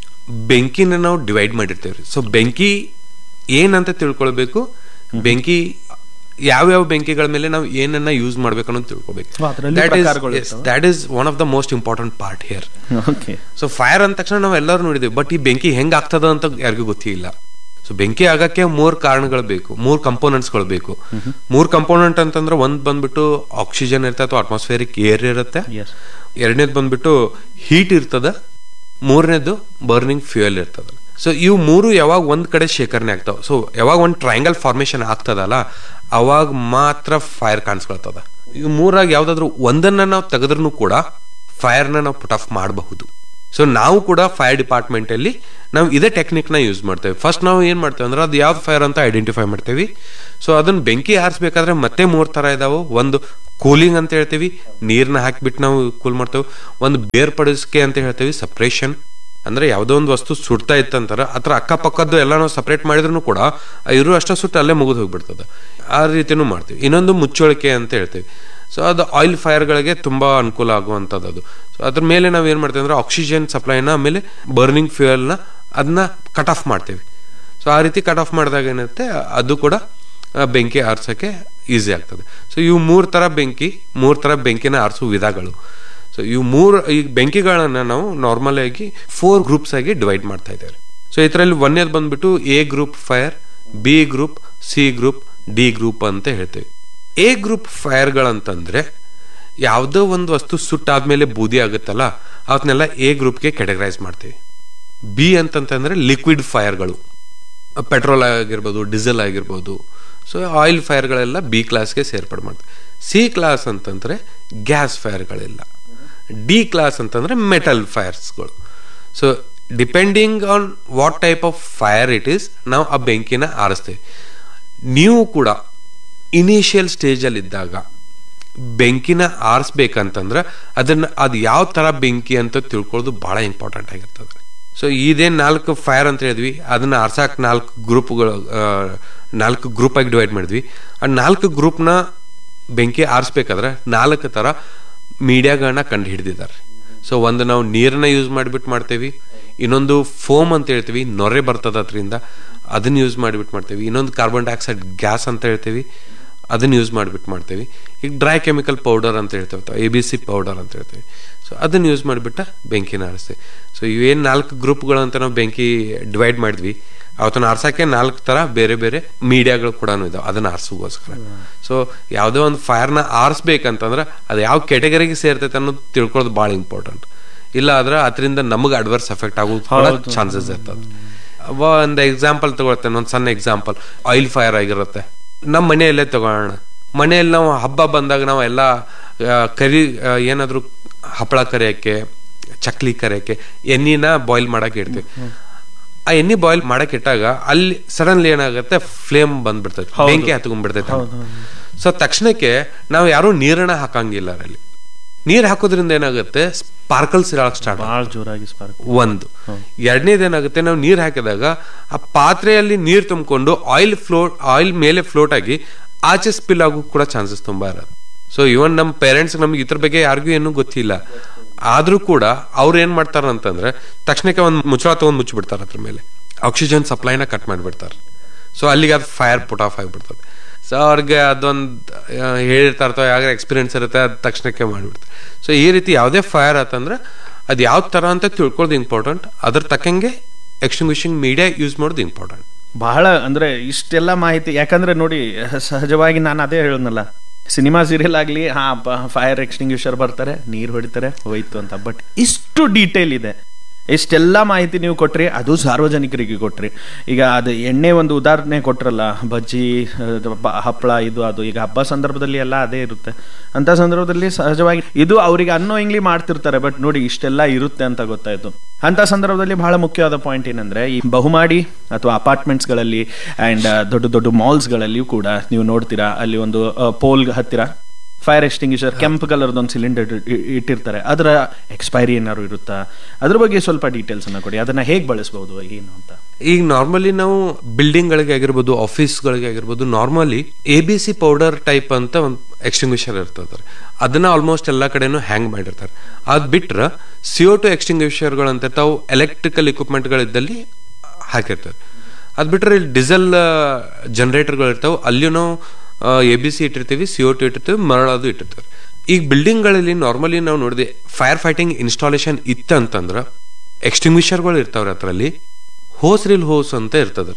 ಬೆಂಕಿನ ನಾವು ಡಿವೈಡ್ ಮಾಡಿರ್ತೇವ್ರಿ ಸೊ ಬೆಂಕಿ ಏನಂತ ತಿಳ್ಕೊಳ್ಬೇಕು ಬೆಂಕಿ ಯಾವ್ಯಾವ ಬೆಂಕಿಗಳ ಮೇಲೆ ನಾವು ಏನನ್ನ ಯೂಸ್ ಮಾಡ್ಬೇಕು ಅನ್ನೋದು ತಿಳ್ಕೊಬೇಕು ಓ, ಅದ್ರಲ್ಲಿ ಪ್ರಕಾರಗಳು ಇರ್ತವೆ. That is one of the most important part here okay so fire ಅಂದ ತಕ್ಷಣ ನಾವು ಎಲ್ಲರೂ ನೋಡಿದ್ದೇವೆ ಬಟ್ ಈ ಬೆಂಕಿ ಹೆಂಗ್ ಆಗ್ತದ ಅಂತ ಯಾರಿಗೂ ಗೊತ್ತಿಲ್ಲ ಸೊ ಬೆಂಕಿ ಆಗಕ್ಕೆ ಮೂರ್ ಕಾರಣಗಳು ಬೇಕು ಮೂರ್ ಕಂಪೋನೆಂಟ್ಸ್ಗಳು ಬೇಕು ಮೂರ್ ಕಂಪೋನೆಂಟ್ ಅಂತಂದ್ರೆ ಒಂದ್ ಬಂದ್ಬಿಟ್ಟು ಆಕ್ಸಿಜನ್ ಇರುತ್ತೆ ಅಥವಾ ಅಟ್ಮಾಸ್ಫಿಯರಿಕ್ ಏರ್ ಇರುತ್ತೆ ಎಸ್ ಎರಡನೇದು ಬಂದ್ಬಿಟ್ಟು ಹೀಟ್ ಇರ್ತದ ಮೂರನೇದು ಬರ್ನಿಂಗ್ ಫ್ಯೂಯಲ್ ಇರ್ತದ ಸೊ ಇವು ಮೂರು ಯಾವಾಗ ಒಂದ್ ಕಡೆ ಶೇಖರಣೆ ಆಗ್ತಾವ ಸೊ ಯಾವಾಗ ಒಂದ್ ಟ್ರಯಾಂಗಲ್ ಫಾರ್ಮೇಶನ್ ಆಗ್ತದಲ್ಲ ಅವಾಗ ಮಾತ್ರ ಫೈರ್ ಕಾಣಿಸ್ಕೊಳ್ತದ ಇವು ಮೂರಾಗ ಯಾವ್ದಾದ್ರು ಒಂದನ್ನ ನಾವು ತೆಗೆದ್ರೂ ಕೂಡ ಫೈರ್ನ ನಾವು ಪುಟ್ ಆಫ್ ಮಾಡಬಹುದು ಸೊ ನಾವು ಕೂಡ ಫೈರ್ ಡಿಪಾರ್ಟ್ಮೆಂಟ್ ಅಲ್ಲಿ ನಾವು ಇದೇ ಟೆಕ್ನಿಕ್ ನ ಯೂಸ್ ಮಾಡ್ತೇವೆ ಫಸ್ಟ್ ನಾವು ಏನ್ ಮಾಡ್ತೇವೆ ಅಂದ್ರೆ ಅದು ಯಾವ್ದು ಫೈರ್ ಅಂತ ಐಡೆಂಟಿಫೈ ಮಾಡ್ತೇವೆ ಸೊ ಅದನ್ನ ಬೆಂಕಿ ಹಾರಿಸ್ಬೇಕಾದ್ರೆ ಮತ್ತೆ ಮೂರ್ ತರ ಇದಾವೆ ಒಂದು ಕೂಲಿಂಗ್ ಅಂತ ಹೇಳ್ತೀವಿ ನೀರ್ನ ಹಾಕಿಬಿಟ್ಟು ನಾವು ಕೂಲ್ ಮಾಡ್ತೇವೆ ಒಂದು ಬೇರ್ಪಡಿಸಿಕೆ ಅಂತ ಹೇಳ್ತೀವಿ ಸಪ್ರೇಷನ್ ಅಂದ್ರೆ ಯಾವುದೋ ಒಂದು ವಸ್ತು ಸುಡ್ತಾ ಇತ್ತಂತಾರ ಅದ್ರ ಅಕ್ಕಪಕ್ಕದ್ದು ಎಲ್ಲ ನಾವು ಸಪ್ರೇಟ್ ಮಾಡಿದ್ರು ಕೂಡ ಆ ಇರು ಅಷ್ಟೇ ಸುಟ್ಟು ಅಲ್ಲೇ ಮುಗಿದು ಹೋಗ್ಬಿಡ್ತದೆ ಆ ರೀತಿನೂ ಮಾಡ್ತೀವಿ ಇನ್ನೊಂದು ಮುಚ್ಚಳಿಕೆ ಅಂತ ಹೇಳ್ತೀವಿ ಸೊ ಅದು ಆಯಿಲ್ ಫೈರ್ಗಳಿಗೆ ತುಂಬಾ ಅನುಕೂಲ ಆಗುವಂಥದ್ದು ಅದು ಸೊ ಅದ್ರ ಮೇಲೆ ನಾವು ಏನು ಮಾಡ್ತೀವಿ ಅಂದ್ರೆ ಆಕ್ಸಿಜನ್ ಸಪ್ಲೈನ ಆಮೇಲೆ ಬರ್ನಿಂಗ್ ಫ್ಯೂಯಲ್ನ ಅದನ್ನ ಕಟ್ ಆಫ್ ಮಾಡ್ತೀವಿ ಸೊ ಆ ರೀತಿ ಕಟ್ ಆಫ್ ಮಾಡಿದಾಗ ಏನಿರುತ್ತೆ ಅದು ಕೂಡ ಆ, ಬೆಂಕಿ ಆರಿಸೋಕ್ಕೆ ಈಸಿ ಆಗ್ತದೆ ಸೊ ಇವು ಮೂರು ಥರ ಬೆಂಕಿ ಮೂರು ಥರ ಬೆಂಕಿನ ಆರಿಸೋ ವಿಧಗಳು ಸೊ ಇವು ಮೂರು ಈ ಬೆಂಕಿಗಳನ್ನ ನಾವು ನಾರ್ಮಲ್ ಆಗಿ ಫೋರ್ ಗ್ರೂಪ್ಸ್ ಆಗಿ ಡಿವೈಡ್ ಮಾಡ್ತಾ ಇದ್ದೇವೆ ಸೊ ಇದರಲ್ಲಿ ಒಂದೇದು ಬಂದ್ಬಿಟ್ಟು A group fire B group C group D group ಅಂತ ಹೇಳ್ತೇವೆ ಎ ಗ್ರೂಪ್ ಫೈರ್ಗಳಂತಂದ್ರೆ ಯಾವುದೋ ಒಂದು ವಸ್ತು ಸುಟ್ಟಾದ್ಮೇಲೆ ಬೂದಿ ಆಗುತ್ತಲ್ಲ ಅವನ್ನೆಲ್ಲ ಎ ಗ್ರೂಪ್ಗೆ ಕೆಟಗರೈಸ್ ಮಾಡ್ತೀವಿ ಬಿ ಅಂತಂತಂದ್ರೆ ಲಿಕ್ವಿಡ್ ಫೈರ್ಗಳು ಪೆಟ್ರೋಲ್ ಆಗಿರ್ಬೋದು ಡೀಸೆಲ್ ಆಗಿರ್ಬೋದು ಸೊ ಆಯಿಲ್ ಫೈರ್ಗಳೆಲ್ಲ ಬಿ ಕ್ಲಾಸ್ಗೆ ಸೇರ್ಪಡೆ ಮಾಡ್ತೀವಿ ಸಿ ಕ್ಲಾಸ್ ಅಂತಂದ್ರೆ ಗ್ಯಾಸ್ ಫೈರ್ಗಳೆಲ್ಲ ಡಿ ಕ್ಲಾಸ್ ಅಂತಂದ್ರೆ ಮೆಟಲ್ ಫೈರ್ಸ್ಗಳು so depending on what type of fire it is ನಾವು ಆ ಬೆಂಕಿನ ಆರಿಸ್ತೀವಿ ನೀವು ಕೂಡ ಇನಿಷಿಯಲ್ ಸ್ಟೇಜಲ್ಲಿ ಇದ್ದಾಗ ಬೆಂಕಿನ ಆರಿಸ್ಬೇಕಂತಂದ್ರೆ ಅದನ್ನ ಅದು ಯಾವ ತರ ಬೆಂಕಿ ಅಂತ ತಿಳ್ಕೊಳ್ಳೋದು ಬಹಳ ಇಂಪಾರ್ಟೆಂಟ್ ಆಗಿರ್ತದೆ ಸೊ ಇದೇನ್ ನಾಲ್ಕು ಫೈರ್ ಅಂತ ಹೇಳಿದ್ವಿ ಅದನ್ನ ಆರ್ಸಾಕ್ ನಾಲ್ಕು ಗ್ರೂಪ್ಗಳು ನಾಲ್ಕು ಗ್ರೂಪ್ ಆಗಿ ಡಿವೈಡ್ ಮಾಡಿದ್ವಿ ಆ ನಾಲ್ಕು ಗ್ರೂಪ್ನ ಬೆಂಕಿ ಆರಿಸ್ಬೇಕಾದ್ರೆ ನಾಲ್ಕು ತರ ಮೀಡಿಯಾಗಳನ್ನ ಕಂಡು ಹಿಡಿದಿದ್ದಾರೆ ಸೊ ಒಂದು ನಾವು ನೀರನ್ನ ಯೂಸ್ ಮಾಡಿಬಿಟ್ಟು ಮಾಡ್ತೇವಿ ಇನ್ನೊಂದು ಫೋಮ್ ಅಂತ ಹೇಳ್ತೀವಿ ನೊರೆ ಬರ್ತದೆ ಅದರಿಂದ ಅದನ್ನ ಯೂಸ್ ಮಾಡಿಬಿಟ್ಟು ಮಾಡ್ತೇವಿ ಇನ್ನೊಂದು ಕಾರ್ಬನ್ ಡೈಆಕ್ಸೈಡ್ ಗ್ಯಾಸ್ ಅಂತ ಹೇಳ್ತೀವಿ ಅದನ್ನ ಯೂಸ್ ಮಾಡಿಬಿಟ್ಟು ಮಾಡ್ತೇವಿ ಈಗ ಡ್ರೈ ಕೆಮಿಕಲ್ ಪೌಡರ್ ಅಂತ ಹೇಳ್ತೇವೆ ಎ ಬಿ ಸಿ ಪೌಡರ್ ಅಂತ ಹೇಳ್ತೇವೆ ಸೊ ಅದನ್ನ ಯೂಸ್ ಮಾಡಿಬಿಟ್ಟು ಬೆಂಕಿನ ಆರಿಸ್ತೇವೆ ಸೊ ಇವೇನು ನಾಲ್ಕು ಗ್ರೂಪ್ಗಳು ಅಂತ ನಾವು ಬೆಂಕಿ ಡಿವೈಡ್ ಮಾಡಿದ್ವಿ ಅವತ್ತನ್ನ ಆರ್ಸಕ್ಕೆ ನಾಲ್ಕು ತರ ಬೇರೆ ಬೇರೆ ಮೀಡಿಯಾಗಳು ಕೂಡ ಇದಾವೆ ಅದನ್ನ ಆರಿಸೋಗೋಸ್ಕರ ಸೊ ಯಾವುದೋ ಒಂದು ಫೈರ್ನ ಆರಿಸ್ಬೇಕಂತಂದ್ರೆ ಅದು ಯಾವ ಕೆಟಗರಿಗೆ ಸೇರ್ತೈತೆ ಅನ್ನೋದು ತಿಳ್ಕೊಳ್ಳೋದು ಭಾಳ ಇಂಪಾರ್ಟೆಂಟ್ ಇಲ್ಲ ಆದ್ರೆ ಅದರಿಂದ ನಮಗೆ ಅಡ್ವರ್ಸ್ ಎಫೆಕ್ಟ್ ಆಗೋದು ಕೂಡ ಚಾನ್ಸಸ್ ಇರ್ತದೆ ಒಂದು ಎಕ್ಸಾಂಪಲ್ ತಗೊಳ್ತೇನೆ ಒಂದು ಸಣ್ಣ ಎಕ್ಸಾಂಪಲ್ ಆಯಿಲ್ ಫೈರ್ ಆಗಿರುತ್ತೆ ನಮ್ಮ ಮನೆಯಲ್ಲೇ ತಗೊಳ್ಳೋಣ ಮನೆಯಲ್ಲಿ ನಾವು ಹಬ್ಬ ಬಂದಾಗ ನಾವು ಎಲ್ಲ ಆ, ಕರಿ ಆ, ಏನಾದ್ರೂ ಹಪ್ಪಳ ಕರಿಯಕ್ಕೆ ಚಕ್ಲಿ ಕರಿಯಕ್ಕೆ ಎಣ್ಣಿನ ಬಾಯ್ಲ್ ಮಾಡಕ್ಕೆ ಇಡ್ತೀವಿ ಆ ಎಣ್ಣೆ ಬಾಯ್ಲ್ ಮಾಡಕ್ ಇಟ್ಟಾಗ ಅಲ್ಲಿ ಸಡನ್ಲಿ ಏನಾಗುತ್ತೆ ಫ್ಲೇಮ್ ಬಂದ್ಬಿಡ್ತೈತೆ ಬೆಂಕಿ ಹತ್ಕೊಂಡ್ಬಿಡ್ತೈತೆ ಸೊ ತಕ್ಷಣಕ್ಕೆ ನಾವು ಯಾರು ನೀರನ್ನ ಹಾಕಂಗಿಲ್ಲ ಅದರಲ್ಲಿ ನೀರ್ ಹಾಕೋದ್ರಿಂದ ಏನಾಗುತ್ತೆ ಸ್ಪಾರ್ಕಲ್ಸ್ ಇರಕ್ ಸ್ಟಾರ್ಟ್ ಬಹಳ ಜೋರಾಗಿ ಸ್ಪಾರ್ಕ್ ಒಂದು ಎರಡನೇದೇನಾಗುತ್ತೆ ನಾವು ನೀರ್ ಹಾಕಿದಾಗ ಆ ಪಾತ್ರೆಯಲ್ಲಿ ನೀರ್ ತುಂಬಿಕೊಂಡು ಆಯಿಲ್ ಫ್ಲೋಟ್ ಆಯಿಲ್ ಮೇಲೆ ಫ್ಲೋಟ್ ಆಗಿ ಆಚೆ ಸ್ಪಿಲ್ ಆಗೋ ಕೂಡ ಚಾನ್ಸಸ್ ತುಂಬಾ ಇರೋದು ಸೊ ಇವನ್ ನಮ್ಮ ಪೇರೆಂಟ್ಸ್ ನಮ್ಗೆ ಇದ್ರ ಬಗ್ಗೆ ಯಾರಿಗೂ ಏನೂ ಗೊತ್ತಿಲ್ಲ ಆದ್ರೂ ಕೂಡ ಅವ್ರು ಏನ್ ಮಾಡ್ತಾರ ಅಂತಂದ್ರೆ ತಕ್ಷಣಕ್ಕೆ ಒಂದು ಮುಚ್ಚಳ ತಗೊಂಡ್ ಮುಚ್ಚಿಬಿಡ್ತಾರ ಅದ್ರ ಮೇಲೆ ಆಕ್ಸಿಜನ್ ಸಪ್ಲೈನ ಕಟ್ ಮಾಡಿಬಿಡ್ತಾರೆ ಸೊ ಅಲ್ಲಿಗೆ ಅದು ಫೈರ್ ಪುಟ್ ಆಫ್ ಆಗಿಬಿಡ್ತದೆ ಸೊ ಅವ್ರಿಗೆ ಅದೊಂದು ಹೇಳಿರ್ತಾ ಇರ್ತಾವೆ ಯಾವಾಗ ಎಕ್ಸ್ಪೀರಿಯನ್ಸ್ ಇರುತ್ತೆ ಅದು ತಕ್ಷಣಕ್ಕೆ ಮಾಡಿಬಿಡ್ತಾರೆ ಸೊ ಈ ರೀತಿ ಯಾವುದೇ ಫೈರ್ ಆತಂದ್ರೆ ಅದು ಯಾವ ಥರ ಅಂತ ತಿಳ್ಕೊಳ್ಳೋದು ಇಂಪಾರ್ಟೆಂಟ್ ಅದ್ರ ತಕ್ಕಂಗೆ ಎಕ್ಸ್ಟಿಂಗ್ವಿಷಿಂಗ್ ಮೀಡಿಯಾ ಯೂಸ್ ಮಾಡೋದು ಇಂಪಾರ್ಟೆಂಟ್ ಬಹಳ ಅಂದ್ರೆ ಇಷ್ಟೆಲ್ಲ ಮಾಹಿತಿ ಯಾಕಂದ್ರೆ ನೋಡಿ ಸಹಜವಾಗಿ ನಾನು ಅದೇ ಹೇಳದ್ನಲ್ಲ ಸಿನಿಮಾ ಸೀರಿಯಲ್ ಆಗ್ಲಿ ಹಾ ಫೈರ್ ಎಕ್ಸ್ಟಿಂಗ್ವಿಷರ್ ಬರ್ತಾರೆ ನೀರ್ ಹೊಡಿತಾರೆ ಹೋಯ್ತು ಅಂತ ಬಟ್ ಇಷ್ಟು ಡೀಟೇಲ್ ಇದೆ ಇಷ್ಟೆಲ್ಲ ಮಾಹಿತಿ ನೀವು ಕೊಟ್ರಿ ಅದು ಸಾರ್ವಜನಿಕರಿಗೆ ಕೊಟ್ರಿ ಈಗ ಅದು ಎಣ್ಣೆ ಒಂದು ಉದಾಹರಣೆ ಕೊಟ್ರಲ್ಲ ಬಜ್ಜಿ ಅದು ಬ- ಹಪ್ಪಳ ಇದು ಅದು ಈಗ ಹಬ್ಬ ಸಂದರ್ಭದಲ್ಲಿ ಎಲ್ಲ ಅದೇ ಇರುತ್ತೆ ಅಂತ ಸಂದರ್ಭದಲ್ಲಿ ಸಹಜವಾಗಿ ಇದು ಅವರಿಗೆ ಅನ್ನೋ ಇಂಗ್ಲಿ ಮಾಡ್ತಿರ್ತಾರೆ ಬಟ್ ನೋಡಿ ಇಷ್ಟೆಲ್ಲ ಇರುತ್ತೆ ಅಂತ ಗೊತ್ತಾಯ್ತು ಅಂತ ಸಂದರ್ಭದಲ್ಲಿ ಬಹಳ ಮುಖ್ಯವಾದ ಪಾಯಿಂಟ್ ಏನಂದ್ರೆ ಈ ಬಹುಮಾಡಿ ಅಥವಾ ಅಪಾರ್ಟ್ಮೆಂಟ್ಸ್ಗಳಲ್ಲಿ ಅಂಡ್ ದೊಡ್ಡ ದೊಡ್ಡ ಮಾಲ್ಸ್ಗಳಲ್ಲಿಯೂ ಕೂಡ ನೀವು ನೋಡ್ತೀರಾ ಅಲ್ಲಿ ಒಂದು ಪೋಲ್ ಹತ್ತಿರ ಫೈರ್ ಎಕ್ಸ್ಟಿಂಗ್ವಿಷರ್ ಕೆಂಪು ಕಲರ್ದು ಒಂದು ಸಿಲಿಂಡರ್ ಇಟ್ಟಿರ್ತಾರೆ ಅದರ ಎಕ್ಸ್ಪೈರಿ ಏನಾದ್ರು ಇರುತ್ತಾ ಅದ್ರ ಬಗ್ಗೆ ಸ್ವಲ್ಪ ಡೀಟೇಲ್ಸ್ ಅನ್ನ ಕೊಡಿ ಅದನ್ನ ಹೇಗೆ ಬಳಸಬಹುದು ಏನು ಅಂತ ಈಗ ನಾರ್ಮಲಿ ನಾವು ಬಿಲ್ಡಿಂಗ್ ಗಳಿಗೆ ಆಗಿರ್ಬೋದು ಆಫೀಸ್ ಗಳಿಗೆ ಆಗಿರ್ಬೋದು normally A B C powder type ಅಂತ ಒಂದು ಎಕ್ಸ್ಟಿಂಗ್ವಿಷರ್ ಇರ್ತದೆ ಅದನ್ನ ಆಲ್ಮೋಸ್ಟ್ ಎಲ್ಲ ಕಡೆನೂ ಹ್ಯಾಂಗ್ ಮಾಡಿರ್ತಾರೆ ಅದ್ ಬಿಟ್ರೆ ಸಿಒ ಟು ಎಕ್ಸ್ಟಿಂಗ್ವಿಷರ್ಗಳು ಅಂತ ತಾವು ಎಲೆಕ್ಟ್ರಿಕಲ್ ಇಕ್ವಿಪ್ಮೆಂಟ್ಗಳಿದ್ದಲ್ಲಿ ಹಾಕಿರ್ತಾರೆ ಅದ್ ಬಿಟ್ರೆ ಇಲ್ಲಿ ಡೀಸೆಲ್ ಜನರೇಟರ್ಗಳು ಇರ್ತಾವೆ ಅಲ್ಲಿಯೂ ನಾವು ಎ ಬಿ ಸಿ ಇಟ್ಟಿರ್ತೀವಿ ಸಿ ಒ ಟು ಇಟ್ಟಿರ್ತೀವಿ ಮರಳದು ಇಟ್ಟಿರ್ತೀವಿ ಈಗ ಬಿಲ್ಡಿಂಗ್ಗಳಲ್ಲಿ ನಾರ್ಮಲಿ ನಾವು ನೋಡಿದೆ ಫೈರ್ ಫೈಟಿಂಗ್ ಇನ್ಸ್ಟಾಲೇಷನ್ ಇತ್ತಂತಂದ್ರೆ ಎಕ್ಸ್ಟಿಂಗ್ವಿಷರ್ಗಳು ಇರ್ತಾವ್ರಿ ಅದರಲ್ಲಿ ಹೋಸ್ ರಿಲ್ ಹೋಸ್ ಅಂತ ಇರ್ತದ್ರಿ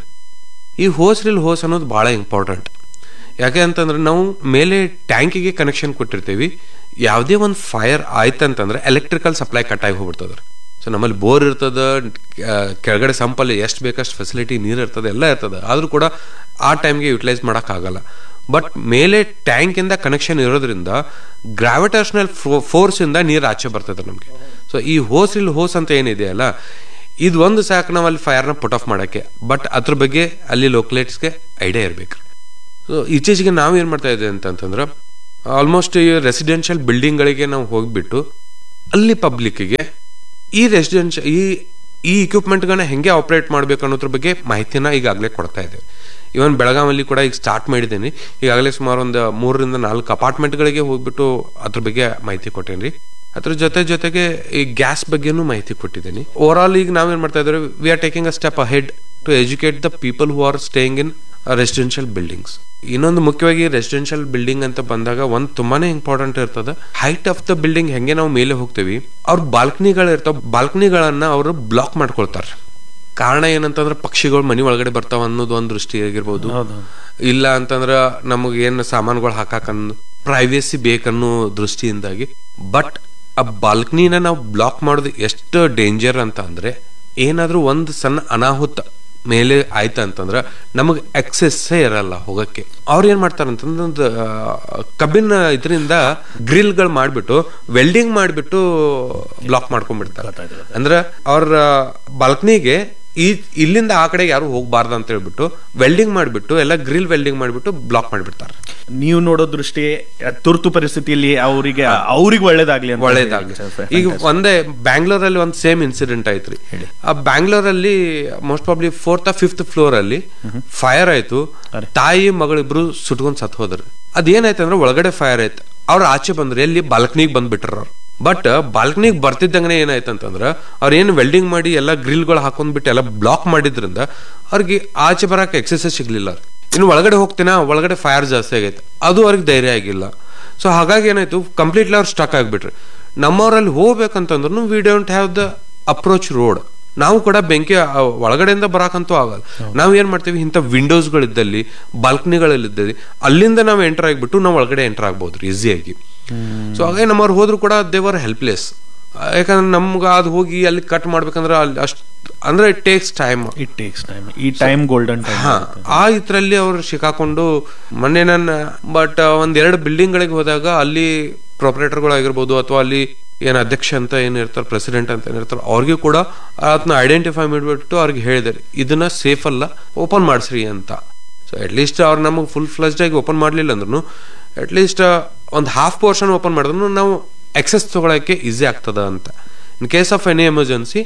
ಈ ಹೋಸ್ ರಿಲ್ ಹೋಸ್ ಅನ್ನೋದು ಭಾಳ ಇಂಪಾರ್ಟೆಂಟ್ ಯಾಕೆ ಅಂತಂದ್ರೆ ನಾವು ಮೇಲೆ ಟ್ಯಾಂಕಿಗೆ ಕನೆಕ್ಷನ್ ಕೊಟ್ಟಿರ್ತೀವಿ ಯಾವುದೇ ಒಂದು ಫೈರ್ ಆಯ್ತಂತಂದ್ರೆ ಎಲೆಕ್ಟ್ರಿಕಲ್ ಸಪ್ಲೈ ಕಟ್ ಆಗಿ ಹೋಗ್ಬಿಡ್ತದ್ರಿ ಸೊ ನಮ್ಮಲ್ಲಿ ಬೋರ್ ಇರ್ತದ ಆ, ಕೆಳಗಡೆ ಸಂಪಲ್ಲಿ ಎಷ್ಟು ಬೇಕಷ್ಟು ಫೆಸಿಲಿಟಿ ನೀರು ಇರ್ತದೆ ಎಲ್ಲ ಇರ್ತದೆ ಆದ್ರೂ ಕೂಡ ಆ ಟೈಮ್ಗೆ ಯುಟಿಲೈಸ್ ಮಾಡೋಕ್ಕಾಗಲ್ಲ ಬಟ್ ಮೇಲೆ ಟ್ಯಾಂಕಿಂದ ಕನೆಕ್ಷನ್ ಇರೋದ್ರಿಂದ ಗ್ರಾವಿಟೇಷನಲ್ ಫೋರ್ಸ್ ಇಂದ ನೀರು ಆಚೆ ಬರ್ತದೆ ನಮಗೆ ಸೊ ಈ ಹೋಸ್ ಇಲ್ಲಿ ಹೋಸ್ ಅಂತ ಏನಿದೆಯಲ್ಲ ಇದು ಒಂದು ಸಾಕು ನಾವು ಅಲ್ಲಿ ಫೈರ್ನ ಪುಟ್ ಆಫ್ ಮಾಡೋಕ್ಕೆ ಬಟ್ ಅದ್ರ ಬಗ್ಗೆ ಅಲ್ಲಿ ಲೋಕಲೇಟ್ಸ್ಗೆ ಐಡಿಯಾ ಇರಬೇಕು ಸೊ ಇತ್ತೀಚೆಗೆ ನಾವು ಏನು ಮಾಡ್ತಾ ಇದ್ದೇವೆ ಅಂತಂತಂದ್ರೆ ಆಲ್ಮೋಸ್ಟ್ ಈ ರೆಸಿಡೆನ್ಷಿಯಲ್ ಬಿಲ್ಡಿಂಗ್ಗಳಿಗೆ ನಾವು ಹೋಗ್ಬಿಟ್ಟು ಅಲ್ಲಿ ಪಬ್ಲಿಕ್ಕಿಗೆ ಈ ರೆಸಿಡೆನ್ಷಿಯಲ್ ಈ ಈ ಇಕ್ವಿಪ್ಮೆಂಟ್ಗಳನ್ನ ಹೆಂಗೆ ಆಪರೇಟ್ ಮಾಡಬೇಕು ಅನ್ನೋದ್ರ ಬಗ್ಗೆ ಮಾಹಿತಿನ ಈಗಾಗಲೇ ಕೊಡ್ತಾ ಇದ್ದೇವೆ ಇವನ್ ಬೆಳಗಾವಲ್ಲಿ ಕೂಡ ಈಗ ಸ್ಟಾರ್ಟ್ ಮಾಡಿದ್ದೀನಿ ಈಗಾಗಲೇ ಸುಮಾರು ಒಂದು ಮೂರರಿಂದ ನಾಲ್ಕು ಅಪಾರ್ಟ್ಮೆಂಟ್ಗಳಿಗೆ ಹೋಗ್ಬಿಟ್ಟು ಅದ್ರ ಬಗ್ಗೆ ಮಾಹಿತಿ ಕೊಟ್ಟೇನಿ ಅದ್ರ ಜೊತೆ ಜೊತೆಗೆ ಈ ಗ್ಯಾಸ್ ಬಗ್ಗೆನೂ ಮಾಹಿತಿ ಕೊಟ್ಟಿದ್ದೀನಿ ಓವರ್ ಆಲ್ ಈಗ ನಾವೇನ್ ಮಾಡ್ತಾ ಇದ್ದಾರೆ we are taking a step ahead to educate the people who are staying in residential buildings ಇನ್ನೊಂದು ಮುಖ್ಯವಾಗಿ ರೆಸಿಡೆನ್ಷಿಯಲ್ ಬಿಲ್ಡಿಂಗ್ ಅಂತ ಬಂದಾಗ ಒಂದು ತುಂಬಾನೇ ಇಂಪಾರ್ಟೆಂಟ್ ಇರ್ತದ ಹೈಟ್ ಆಫ್ ದ ಬಿಲ್ಡಿಂಗ್ ಹೆಂಗೆ ನಾವು ಮೇಲೆ ಹೋಗ್ತೀವಿ ಅವ್ರ ಬಾಲ್ಕನಿಗಳು ಇರ್ತಾವ ಬಾಲ್ಕನಿಗಳನ್ನ ಅವರು ಬ್ಲಾಕ್ ಮಾಡ್ಕೊಳ್ತಾರೆ ಕಾರಣ ಏನಂತಂದ್ರೆ ಪಕ್ಷಿಗಳು ಮನಿ ಒಳಗಡೆ ಬರ್ತಾವ ಅನ್ನೋದು ಒಂದು ದೃಷ್ಟಿ ಆಗಿರ್ಬೋದು ಇಲ್ಲ ಅಂತಂದ್ರ ನಮಗೆ ಏನು ಸಾಮಾನುಗಳು ಹಾಕಾಕನ್ನು ಪ್ರೈವೇಸಿ ಬೇಕನ್ನೋ ದೃಷ್ಟಿಯಿಂದಾಗಿ ಬಟ್ ಆ ಬಾಲ್ಕನಿನ ನಾವು ಬ್ಲಾಕ್ ಮಾಡೋದು ಎಷ್ಟು ಡೇಂಜರ್ ಅಂತ ಅಂದ್ರೆ ಏನಾದ್ರೂ ಒಂದು ಸಣ್ಣ ಅನಾಹುತ ಮೇಲೆ ಆಯ್ತು ಅಂತಂದ್ರ ನಮಗೆ ಎಕ್ಸೆಸ್ಸೇ ಇರಲ್ಲ ಹೋಗಕ್ಕೆ ಅವ್ರು ಏನ್ ಮಾಡ್ತಾರೆ ಅಂತಂದ್ರೆ ಒಂದು ಕಬ್ಬಿನ ಇದರಿಂದ ಗ್ರಿಲ್ಗಳು ಮಾಡ್ಬಿಟ್ಟು ವೆಲ್ಡಿಂಗ್ ಮಾಡ್ಬಿಟ್ಟು ಬ್ಲಾಕ್ ಮಾಡ್ಕೊಂಡ್ಬಿಡ್ತಾರೆ ಅಂದ್ರೆ ಅವ್ರ ಬಾಲ್ಕನಿಗೆ ಈ ಇಲ್ಲಿಂದ ಆ ಕಡೆ ಯಾರು ಹೋಗ್ಬಾರ್ದು ಅಂತ ಹೇಳ್ಬಿಟ್ಟು ವೆಲ್ಡಿಂಗ್ ಮಾಡ್ಬಿಟ್ಟು ಎಲ್ಲ ಗ್ರಿಲ್ ವೆಲ್ಡಿಂಗ್ ಮಾಡ್ಬಿಟ್ಟು ಬ್ಲಾಕ್ ಮಾಡ್ಬಿಡ್ತಾರೆ ನೀವು ನೋಡೋ ದೃಷ್ಟಿ ತುರ್ತು ಪರಿಸ್ಥಿತಿಯಲ್ಲಿ ಅವರಿಗೆ ಅವ್ರಿಗೆ ಒಳ್ಳೇದಾಗ್ಲಿ ಅಂತ ಒಳ್ಳೇದಾಗ್ಲಿ ಹೇಳಿ. ಈಗ ಒಂದೇ ಬ್ಯಾಂಗ್ಳೂರಲ್ಲಿ ಒಂದು ಸೇಮ್ ಇನ್ಸಿಡೆಂಟ್ ಆಯ್ತ್ರಿ ಆ ಬ್ಯಾಂಗ್ಳೂರಲ್ಲಿ most probably fourth fifth floor ಅಲ್ಲಿ ಫೈರ್ ಆಯ್ತು ತಾಯಿ ಮಗಳಿಬ್ರು ಸುಟ್ಕೊಂಡ್ ಸತ್ ಹೋದ್ರು ಅದೇನಾಯ್ತು ಅಂದ್ರೆ ಒಳಗಡೆ ಫೈರ್ ಆಯ್ತು ಅವ್ರ ಆಚೆ ಬಂದ್ರೆ ಎಲ್ಲಿ ಬಾಲ್ಕನಿಗೆ ಬಂದ್ಬಿಟ್ರ ಅವ್ರು ಬಟ್ ಬಾಲ್ಕನಿಗೆ ಬರ್ತಿದ್ದಂಗನೆ ಏನಾಯ್ತು ಅಂತಂದ್ರ ಅವ್ರ ಏನು ವೆಲ್ಡಿಂಗ್ ಮಾಡಿ ಎಲ್ಲ ಗ್ರಿಲ್ಗಳು ಹಾಕೊಂಡ್ಬಿಟ್ಟು ಎಲ್ಲ ಬ್ಲಾಕ್ ಮಾಡಿದ್ರಿಂದ ಅವ್ರಿಗೆ ಆಚೆ ಬರಕ್ಕೆ ಎಕ್ಸಸೈಸ್ ಸಿಗ್ಲಿಲ್ಲ ಇನ್ನು ಒಳಗಡೆ ಹೋಗ್ತೀನ ಒಳಗಡೆ ಫೈರ್ ಜಾಸ್ತಿ ಆಗೈತೆ ಅದು ಅವ್ರಿಗೆ ಧೈರ್ಯ ಆಗಿಲ್ಲ ಸೊ ಹಾಗಾಗಿ ಏನಾಯ್ತು ಕಂಪ್ಲೀಟ್ಲಿ ಅವ್ರು ಸ್ಟಕ್ ಆಗ್ಬಿಟ್ರು ನಮ್ಮವ್ರಲ್ಲಿ ಹೋಗ್ಬೇಕಂತಂದ್ರು we don't have the approach road ನಾವು ಕೂಡ ಬೆಂಕಿ ಆ ಒಳಗಡೆಯಿಂದ ಬರಾಕಂತೂ ಆಗಲ್ಲ ನಾವು ಏನ್ ಮಾಡ್ತೀವಿ ಇಂಥ ವಿಂಡೋಸ್ಗಳಿದ್ದಲ್ಲಿ ಬಾಲ್ಕನಿಗಳಲ್ಲಿದ್ದಲ್ಲಿ ಅಲ್ಲಿಂದ ನಾವು ಎಂಟರ್ ಆಗಿಬಿಟ್ಟು ನಾವು ಒಳಗಡೆ ಎಂಟರ್ ಆಗ್ಬೋದು ಈಸಿಯಾಗಿ ಸೊ ಹಾಗೆ ನಮ್ಮವ್ರು ಹೋದ್ರು ಕೂಡ ದೇವರ್ ಹೆಲ್ಪ್ಲೆಸ್ ಯಾಕಂದ್ರೆ ನಮ್ಗೆ ಅದು ಹೋಗಿ ಅಲ್ಲಿ ಕಟ್ ಮಾಡ್ಬೇಕಂದ್ರೆ ಅಲ್ಲಿ ಅಷ್ಟು ಅಂದ್ರೆ it takes time it takes time ಈ ಟೈಮ್ ಗೋಲ್ಡನ್ ಟೈಮ್ ಹಾ ಆ ಇದ್ರಲ್ಲಿ ಅವ್ರು ಸಿಕ್ಕಾಕೊಂಡು ಮೊನ್ನೆ ನನ್ನ ಬಟ್ ಒಂದ್ ಎರಡು ಬಿಲ್ಡಿಂಗ್ ಗಳಿಗೆ ಹೋದಾಗ ಅಲ್ಲಿ ಪ್ರೊಪರೇಟರ್ಗಳು ಆಗಿರ್ಬೋದು ಅಥವಾ ಅಲ್ಲಿ ಏನ್ ಅಧ್ಯಕ್ಷ ಅಂತ ಏನ್ ಇರ್ತಾರೆ ಪ್ರೆಸಿಡೆಂಟ್ ಅಂತ ಏನ್ ಇರ್ತಾರೆ ಅವ್ರಿಗೆ ಕೂಡ ಅದನ್ನ ಐಡೆಂಟಿಫೈ ಮಾಡಿಬಿಟ್ಟು ಅವ್ರಿಗೆ ಹೇಳಿದಾರೆ ಇದನ್ನ ಸೇಫ್ ಅಲ್ಲ ಓಪನ್ ಮಾಡಿಸ್ರಿ ಅಂತ ಸೊ ಅಟ್ಲೀಸ್ಟ್ ಅವ್ರು ನಮಗೆ ಫುಲ್ ಫ್ಲಜ್ಡ್ ಆಗಿ ಓಪನ್ ಮಾಡ್ಲಿಲ್ಲ ಅಂದ್ರೂ ಅಟ್ಲೀಸ್ಟ್ ಒಂದು ಹಾಫ್ ಪೋರ್ಷನ್ ಓಪನ್ ಮಾಡಿದ್ರು ನಾವು ಎಕ್ಸೆಸ್ ತಗೊಳಕ್ಕೆ ಈಸಿ ಆಗ್ತದ ಅಂತ in case of any emergency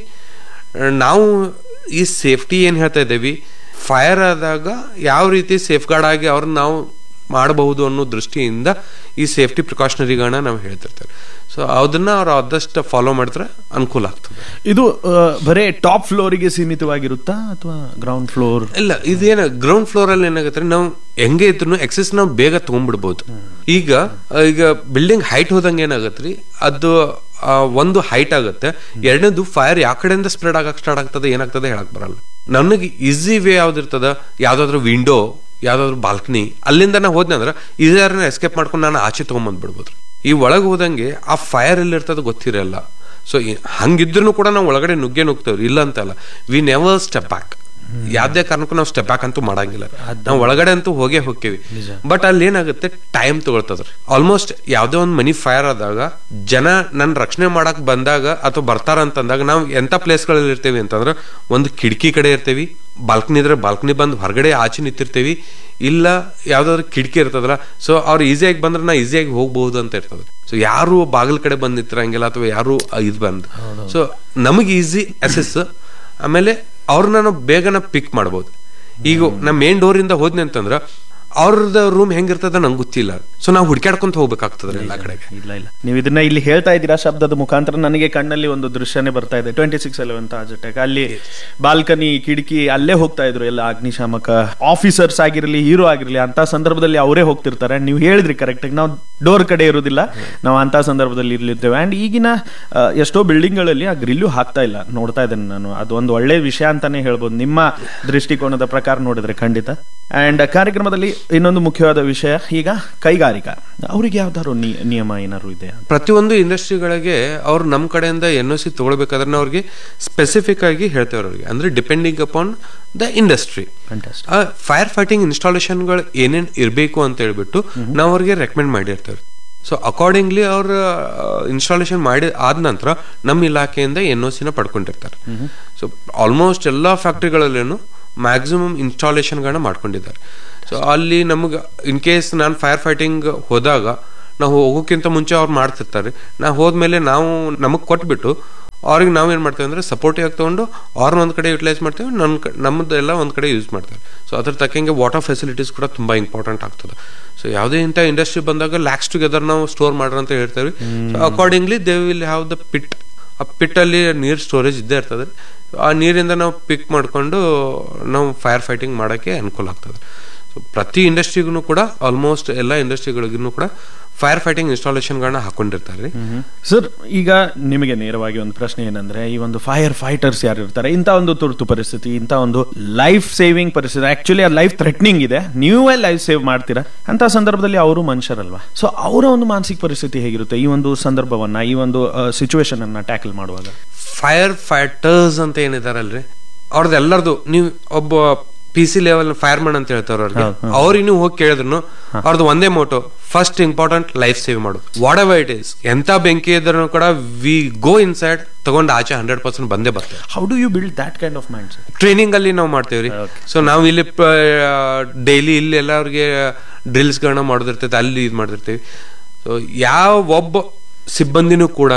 ನಾವು ಈ ಸೇಫ್ಟಿ ಏನು ಹೇಳ್ತಾ ಇದ್ದೀವಿ ಫೈರ್ ಆದಾಗ ಯಾವ ರೀತಿ ಸೇಫ್ ಗಾರ್ಡ್ ಆಗಿ ಅವ್ರನ್ನ ನಾವು ಮಾಡಬಹುದು ಅನ್ನೋ ದೃಷ್ಟಿಯಿಂದ ಈ ಸೇಫ್ಟಿ ಪ್ರಿಕಾಷನರಿಗಳನ್ನ ನಾವು ಹೇಳ್ತಿರ್ತೇವೆ ಸೊ ಅದನ್ನ ಅವ್ರು ಆದಷ್ಟು ಫಾಲೋ ಮಾಡಿದ್ರೆ ಅನುಕೂಲ ಆಗ್ತದೆ ಇದು ಆ, ಬರೇ ಟಾಪ್ ಫ್ಲೋರಿಗೆ ಸೀಮಿತವಾಗಿರುತ್ತಾ ಅಥವಾ ಗ್ರೌಂಡ್ ಫ್ಲೋರ್ ಇಲ್ಲ ಇದೇನ ಗ್ರೌಂಡ್ ಫ್ಲೋರ್ ಅಲ್ಲಿ ಏನಾಗುತ್ತೆ ನಾವು ಹೆಂಗೆ ಇದ್ರು ಎಕ್ಸೆಸ್ ನಾವು ಬೇಗ ತಗೊಂಡ್ಬಿಡ್ಬೋದು ಈಗ ಈಗ ಬಿಲ್ಡಿಂಗ್ ಹೈಟ್ ಹೋದಂಗೆ ಏನಾಗತ್ರಿ ಅದು ಆ, ಒಂದು ಹೈಟ್ ಆಗುತ್ತೆ ಎರಡನೇದು ಫೈರ್ ಯಾವ ಕಡೆಯಿಂದ ಸ್ಪ್ರೆಡ್ ಆಗಕ್ ಸ್ಟಾರ್ಟ್ ಆಗ್ತದೆ ಏನಾಗ್ತದೆ ಹೇಳಕ್ ಬರಲ್ಲ ನನಗೆ ಈಸಿ ವೇ ಯಾವ್ದಿರ್ತದ ಯಾವ್ದಾದ್ರು ವಿಂಡೋ ಯಾವ್ದಾದ್ರು ಬಾಲ್ಕನಿ ಅಲ್ಲಿಂದ ನಾ ಹೋದ್ನೆ ಅಂದ್ರೆ ಇದನ್ನ ಎಸ್ಕೇಪ್ ಮಾಡ್ಕೊಂಡು ನಾನು ಆಚೆ ತಗೊಂಬಂದ್ಬಿಡ್ಬೋದು ಈ ಒಳಗೆ ಹೋದಂಗೆ ಆ ಫೈರ್ ಎಲ್ಲಿರ್ತದ ಗೊತ್ತಿರಲ್ಲ ಸೊ ಹಂಗಿದ್ರು ಕೂಡ ನಾವು ಒಳಗಡೆ ನುಗ್ಗೆ ನುಗ್ತೇವ್ರಿ ಇಲ್ಲ ಅಂತಲ್ಲ ವಿ ನೆವರ್ ಸ್ಟೆಪ್ ಬ್ಯಾಕ್ ಯಾವ್ದೇ ಕಾರಣಕ್ಕೂ ನಾವು ಸ್ಟೆಪ್ ಬ್ಯಾಕ್ ಅಂತೂ ಮಾಡಂಗಿಲ್ಲ ನಾವು ಒಳಗಡೆ ಅಂತೂ ಹೋಗೇ ಹೋಗ್ತೀವಿ ಬಟ್ ಅಲ್ಲಿ ಏನಾಗುತ್ತೆ ಟೈಮ್ ತಗೊಳ್ತದ್ರಿ ಆಲ್ಮೋಸ್ಟ್ ಯಾವ್ದೇ ಒಂದು ಮನಿ ಫೈರ್ ಆದಾಗ ಜನ ನನ್ನ ರಕ್ಷಣೆ ಮಾಡಕ್ ಬಂದಾಗ ಅಥವಾ ಬರ್ತಾರ ಅಂತಂದಾಗ ನಾವು ಎಂತ ಪ್ಲೇಸ್ಗಳಲ್ಲಿ ಇರ್ತೀವಿ ಅಂತಂದ್ರೆ ಒಂದು ಕಿಟಕಿ ಕಡೆ ಇರ್ತೀವಿ ಬಾಲ್ಕನಿ ಇದ್ರೆ ಬಾಲ್ಕನಿ ಬಂದು ಹೊರಗಡೆ ಆಚೆ ನಿಂತಿರ್ತೀವಿ ಇಲ್ಲ ಯಾವ್ದಾದ್ರು ಕಿಟಕಿ ಇರ್ತದಲ್ಲ ಸೊ ಅವ್ರು ಈಸಿಯಾಗಿ ಬಂದ್ರೆ ನಾ ಈಸಿಯಾಗಿ ಹೋಗ್ಬಹುದು ಅಂತ ಇರ್ತದೆ ಸೊ ಯಾರು ಬಾಗಿಲ ಕಡೆ ಬಂದ್ ನಿಂತಿರಂಗಿಲ್ಲ ಅಥವಾ ಯಾರು ಇದು ಬಂದ್ ಸೊ ನಮಗೆ ಈಸಿ ಅಸೆಸ್ ಆಮೇಲೆ ಅವ್ರನ್ನ ನಾವು ಬೇಗನ ಪಿಕ್ ಮಾಡ್ಬೋದು ಈಗ ನಮ್ಮ ಮೇನ್ ಡೋರ್ ಇಂದ ಹೋದ್ನಿ ಅಂತಂದ್ರ ಅವ್ರದ್ದು ರೂಮ್ ಹೆಂಗಿರ್ತದ ನಂಗೆ ಗೊತ್ತಿಲ್ಲ ಸೊ ನಾವು ಹುಡ್ಕ್ಯಾಡ್ಕೊಂತ ಹೋಗ್ಬೇಕಾಗ್ತದ್ರಿ ಎಲ್ಲಾ ಕಡೆಗೆ ಇಲ್ಲ ಇಲ್ಲ ನೀವು ಇದನ್ನ ಇಲ್ಲಿ ಹೇಳ್ತಾ ಇದ್ದೀರಾ ಶಬ್ದದ ಮುಖಾಂತರ ನನಗೆ ಕಣ್ಣಲ್ಲಿ ಒಂದು ದೃಶ್ಯನೇ ಬರ್ತಾ ಇದೆ ಟ್ವೆಂಟಿ ಸಿಕ್ಸ್ ಎಲೆವೆನ್ ಅಟೆಕ್ ಅಲ್ಲಿ ಬಾಲ್ಕನಿ ಕಿಟಕಿ ಅಲ್ಲೇ ಹೋಗ್ತಾ ಇದ್ರು ಎಲ್ಲ ಅಗ್ನಿಶಾಮಕ ಆಫೀಸರ್ಸ್ ಆಗಿರಲಿ ಹೀರೋ ಆಗಿರಲಿ ಅಂತ ಸಂದರ್ಭದಲ್ಲಿ ಅವರೇ ಹೋಗ್ತಿರ್ತಾರೆ ನೀವು ಹೇಳಿದ್ರಿ ಕರೆಕ್ಟ್ ನಾವು ಡೋರ್ ಕಡೆ ಇರೋದಿಲ್ಲ ನಾವು ಅಂತ ಸಂದರ್ಭದಲ್ಲಿ ಇರ್ಲಿರ್ತೇವೆ ಅಂಡ್ ಈಗಿನ ಆ, ಎಷ್ಟೋ ಬಿಲ್ಡಿಂಗ್ ಗಳಲ್ಲಿ ಆ ಗ್ರಿಲ್ಲು ಹಾಕ್ತಾ ಇಲ್ಲ ನೋಡ್ತಾ ಇದ್ದೇನೆ ನಾನು ಅದು ಒಂದು ಒಳ್ಳೆ ವಿಷಯ ಅಂತಾನೆ ಹೇಳ್ಬೋದು ನಿಮ್ಮ ದೃಷ್ಟಿಕೋನದ ಪ್ರಕಾರ ನೋಡಿದ್ರೆ ಖಂಡಿತ ಅಂಡ್ ಕಾರ್ಯಕ್ರಮದಲ್ಲಿ ಇನ್ನೊಂದು ಮುಖ್ಯವಾದ ವಿಷಯ ಈಗ ಕೈಗಾರಿಕಾ ಅವ್ರಿಗೆ ಯಾವ್ದಾದ್ರು ನಿ- ನಿಯಮ ಏನಾದ್ರು ಇದೆ ಪ್ರತಿಯೊಂದು ಇಂಡಸ್ಟ್ರಿಗಳಿಗೆ ಅವ್ರು ನಮ್ಮ ಕಡೆಯಿಂದ ಎನ್ ಒ ಸಿ ತಗೊಳ್ಬೇಕಾದ್ರೆ ನಾವು ಅವ್ರಿಗೆ ಸ್ಪೆಸಿಫಿಕ್ ಆಗಿ ಹೇಳ್ತೇವೆ ಅವ್ರಿಗೆ ಅಂದ್ರೆ depending upon the industry Fantastic. Fire fighting ಇನ್ಸ್ಟಾಲೇಷನ್ಗಳು ಏನೇನ್ ಇರಬೇಕು ಅಂತ ಹೇಳ್ಬಿಟ್ಟು ನಾವು ಅವ್ರಿಗೆ ರೆಕಮೆಂಡ್ ಮಾಡಿರ್ತೇವೆ ಸೊ ಅಕಾರ್ಡಿಂಗ್ಲಿ ಅವ್ರ ಇನ್ಸ್ಟಾಲೇಷನ್ ಮಾಡಿ ಆದ ನಂತರ ನಮ್ಮ ಇಲಾಖೆಯಿಂದ ಎನ್ ಒ ಸಿನ ಪಡ್ಕೊಂಡಿರ್ತಾರೆ ಸೊ ಆಲ್ಮೋಸ್ಟ್ ಎಲ್ಲ ಫ್ಯಾಕ್ಟ್ರಿಗಳಲ್ಲೇನು ಮ್ಯಾಕ್ಸಿಮಮ್ ಇನ್ಸ್ಟಾಲೇಷನ್ಗಳನ್ನ ಮಾಡ್ಕೊಂಡಿದ್ದಾರೆ ಸೊ ಅಲ್ಲಿ ನಮಗೆ ಇನ್ ಕೇಸ್ ನಾನು ಫೈರ್ ಫೈಟಿಂಗ್ ಹೋದಾಗ ನಾವು ಹೋಗೋಕ್ಕಿಂತ ಮುಂಚೆ ಅವ್ರು ಮಾಡ್ತಿರ್ತಾರೆ ನಾವು ಹೋದ್ಮೇಲೆ ನಾವು ನಮಗೆ ಕೊಟ್ಬಿಟ್ಟು ಅವ್ರಿಗೆ ನಾವು ಏನು ಮಾಡ್ತೇವೆ ಅಂದರೆ ಸಪೋರ್ಟಿವ್ ಆಗಿ ತೊಗೊಂಡು ಅವ್ರನ್ನ ಒಂದು ಕಡೆ ಯುಟಿಲೈಸ್ ಮಾಡ್ತೇವೆ ನನ್ನ ಕ ನಮ್ಮದು ಎಲ್ಲ ಒಂದು ಕಡೆ ಯೂಸ್ ಮಾಡ್ತಾರೆ ಸೊ ಅದ್ರ ತಕ್ಕಂಗೆ ವಾಟರ್ ಫೆಸಿಲಿಟೀಸ್ ಕೂಡ ತುಂಬ ಇಂಪಾರ್ಟೆಂಟ್ ಆಗ್ತದೆ ಸೊ ಯಾವುದೇ ಇಂಥ ಇಂಡಸ್ಟ್ರಿ ಬಂದಾಗ ಲ್ಯಾಕ್ಸ್ ಟುಗೆದರ್ ನಾವು ಸ್ಟೋರ್ ಮಾಡ್ರಿ ಅಂತ ಹೇಳ್ತೇವೆ so accordingly they will have the pit ಆ ಪಿಟ್ಟಲ್ಲಿ ನೀರು ಸ್ಟೋರೇಜ್ ಇದ್ದೇ ಇರ್ತದೆ ಆ ನೀರಿಂದ ನಾವು ಪಿಕ್ ಮಾಡಿಕೊಂಡು ನಾವು ಫೈರ್ ಫೈಟಿಂಗ್ ಮಾಡೋಕ್ಕೆ ಅನುಕೂಲ ಆಗ್ತದೆ ಸೊ ಪ್ರತಿ ಇಂಡಸ್ಟ್ರಿಗೂ ಕೂಡ ಆಲ್ಮೋಸ್ಟ್ ಎಲ್ಲ ಇಂಡಸ್ಟ್ರಿಗಳಿಗೂ ಕೂಡ ಫೈರ್ ಫೈಟಿಂಗ್ ಇನ್ಸ್ಟಾಲೇಷನ್ಗಳನ್ನ ಹಾಕೊಂಡಿರ್ತಾರೆ ರೀ ಸರ್ ಈಗ ನಿಮಗೆ ನೇರವಾಗಿ ಒಂದು ಪ್ರಶ್ನೆ ಏನಂದ್ರೆ ಈ ಒಂದು ಫೈರ್ ಫೈಟರ್ಸ್ ಯಾರು ಇರ್ತಾರೆ ಇಂಥ ಒಂದು ತುರ್ತು ಪರಿಸ್ಥಿತಿ ಇಂಥ ಒಂದು ಲೈಫ್ ಸೇವಿಂಗ್ ಪರಿಸ್ಥಿತಿ ಆಕ್ಚುಲಿ ಆ ಲೈಫ್ ಥ್ರೆಟ್ನಿಂಗ್ ಇದೆ ನೀವೇ ಲೈಫ್ ಸೇವ್ ಮಾಡ್ತೀರಾ ಅಂತ ಸಂದರ್ಭದಲ್ಲಿ ಅವರು ಮನುಷ್ಯರಲ್ವಾ ಸೊ ಅವರ ಒಂದು ಮಾನಸಿಕ ಪರಿಸ್ಥಿತಿ ಹೇಗಿರುತ್ತೆ ಈ ಒಂದು ಸಂದರ್ಭವನ್ನ ಈ ಒಂದು ಸಿಚುವೇಶನ್ ಅನ್ನ ಟ್ಯಾಕಲ್ ಮಾಡುವಾಗ ಫೈರ್ ಫೈಟರ್ಸ್ ಅಂತ ಏನಿದಾರಲ್ರಿ ಅವ್ರದ್ದು ಎಲ್ಲರದು ನೀವು ಒಬ್ಬ ಪಿ ಸಿ ಲೆವೆಲ್ ಫೈರ್ಮನ್ ಅಂತ ಹೇಳ್ತಾರ ಅವ್ರಿಗೆ ಹೌದು, ಹೌದು. ಅವ್ರಿಗೆ ನೀವು ಹೋಗಿ ಕೇಳಿದ್ರು ಅವ್ರದ್ದು ಒಂದೇ motto first important life save ಮಾಡೋದು ವಾಟ್ ಎವರ್ ಇಟ್ ಇಸ್ ಎಂತ ಬೆಂಕಿ ಇದ್ರೂ ಕೂಡ ವಿ ಗೋ ಇನ್ಸೈಡ್ ತಗೊಂಡು ಆಚೆ ಹಂಡ್ರೆಡ್ ಪರ್ಸೆಂಟ್ ಬಂದೇ ಬರ್ತೇವೆ how do you build that kind of mind training ಅಲ್ಲಿ ನಾವು ಮಾಡ್ತೇವ್ರಿ Okay. ಸೊ ನಾವು ಇಲ್ಲಿ ಡೈಲಿ ಇಲ್ಲಿ ಎಲ್ಲ ಅವ್ರಿಗೆ ಡ್ರಿಲ್ಸ್ಗಳನ್ನ ಮಾಡೋದಿರ್ತೈತೆ ಅಲ್ಲಿ ಇದು ಮಾಡ್ತಿರ್ತೀವಿ ಸೊ ಯಾವ ಒಬ್ಬ ಸಿಬ್ಬಂದಿನೂ ಕೂಡ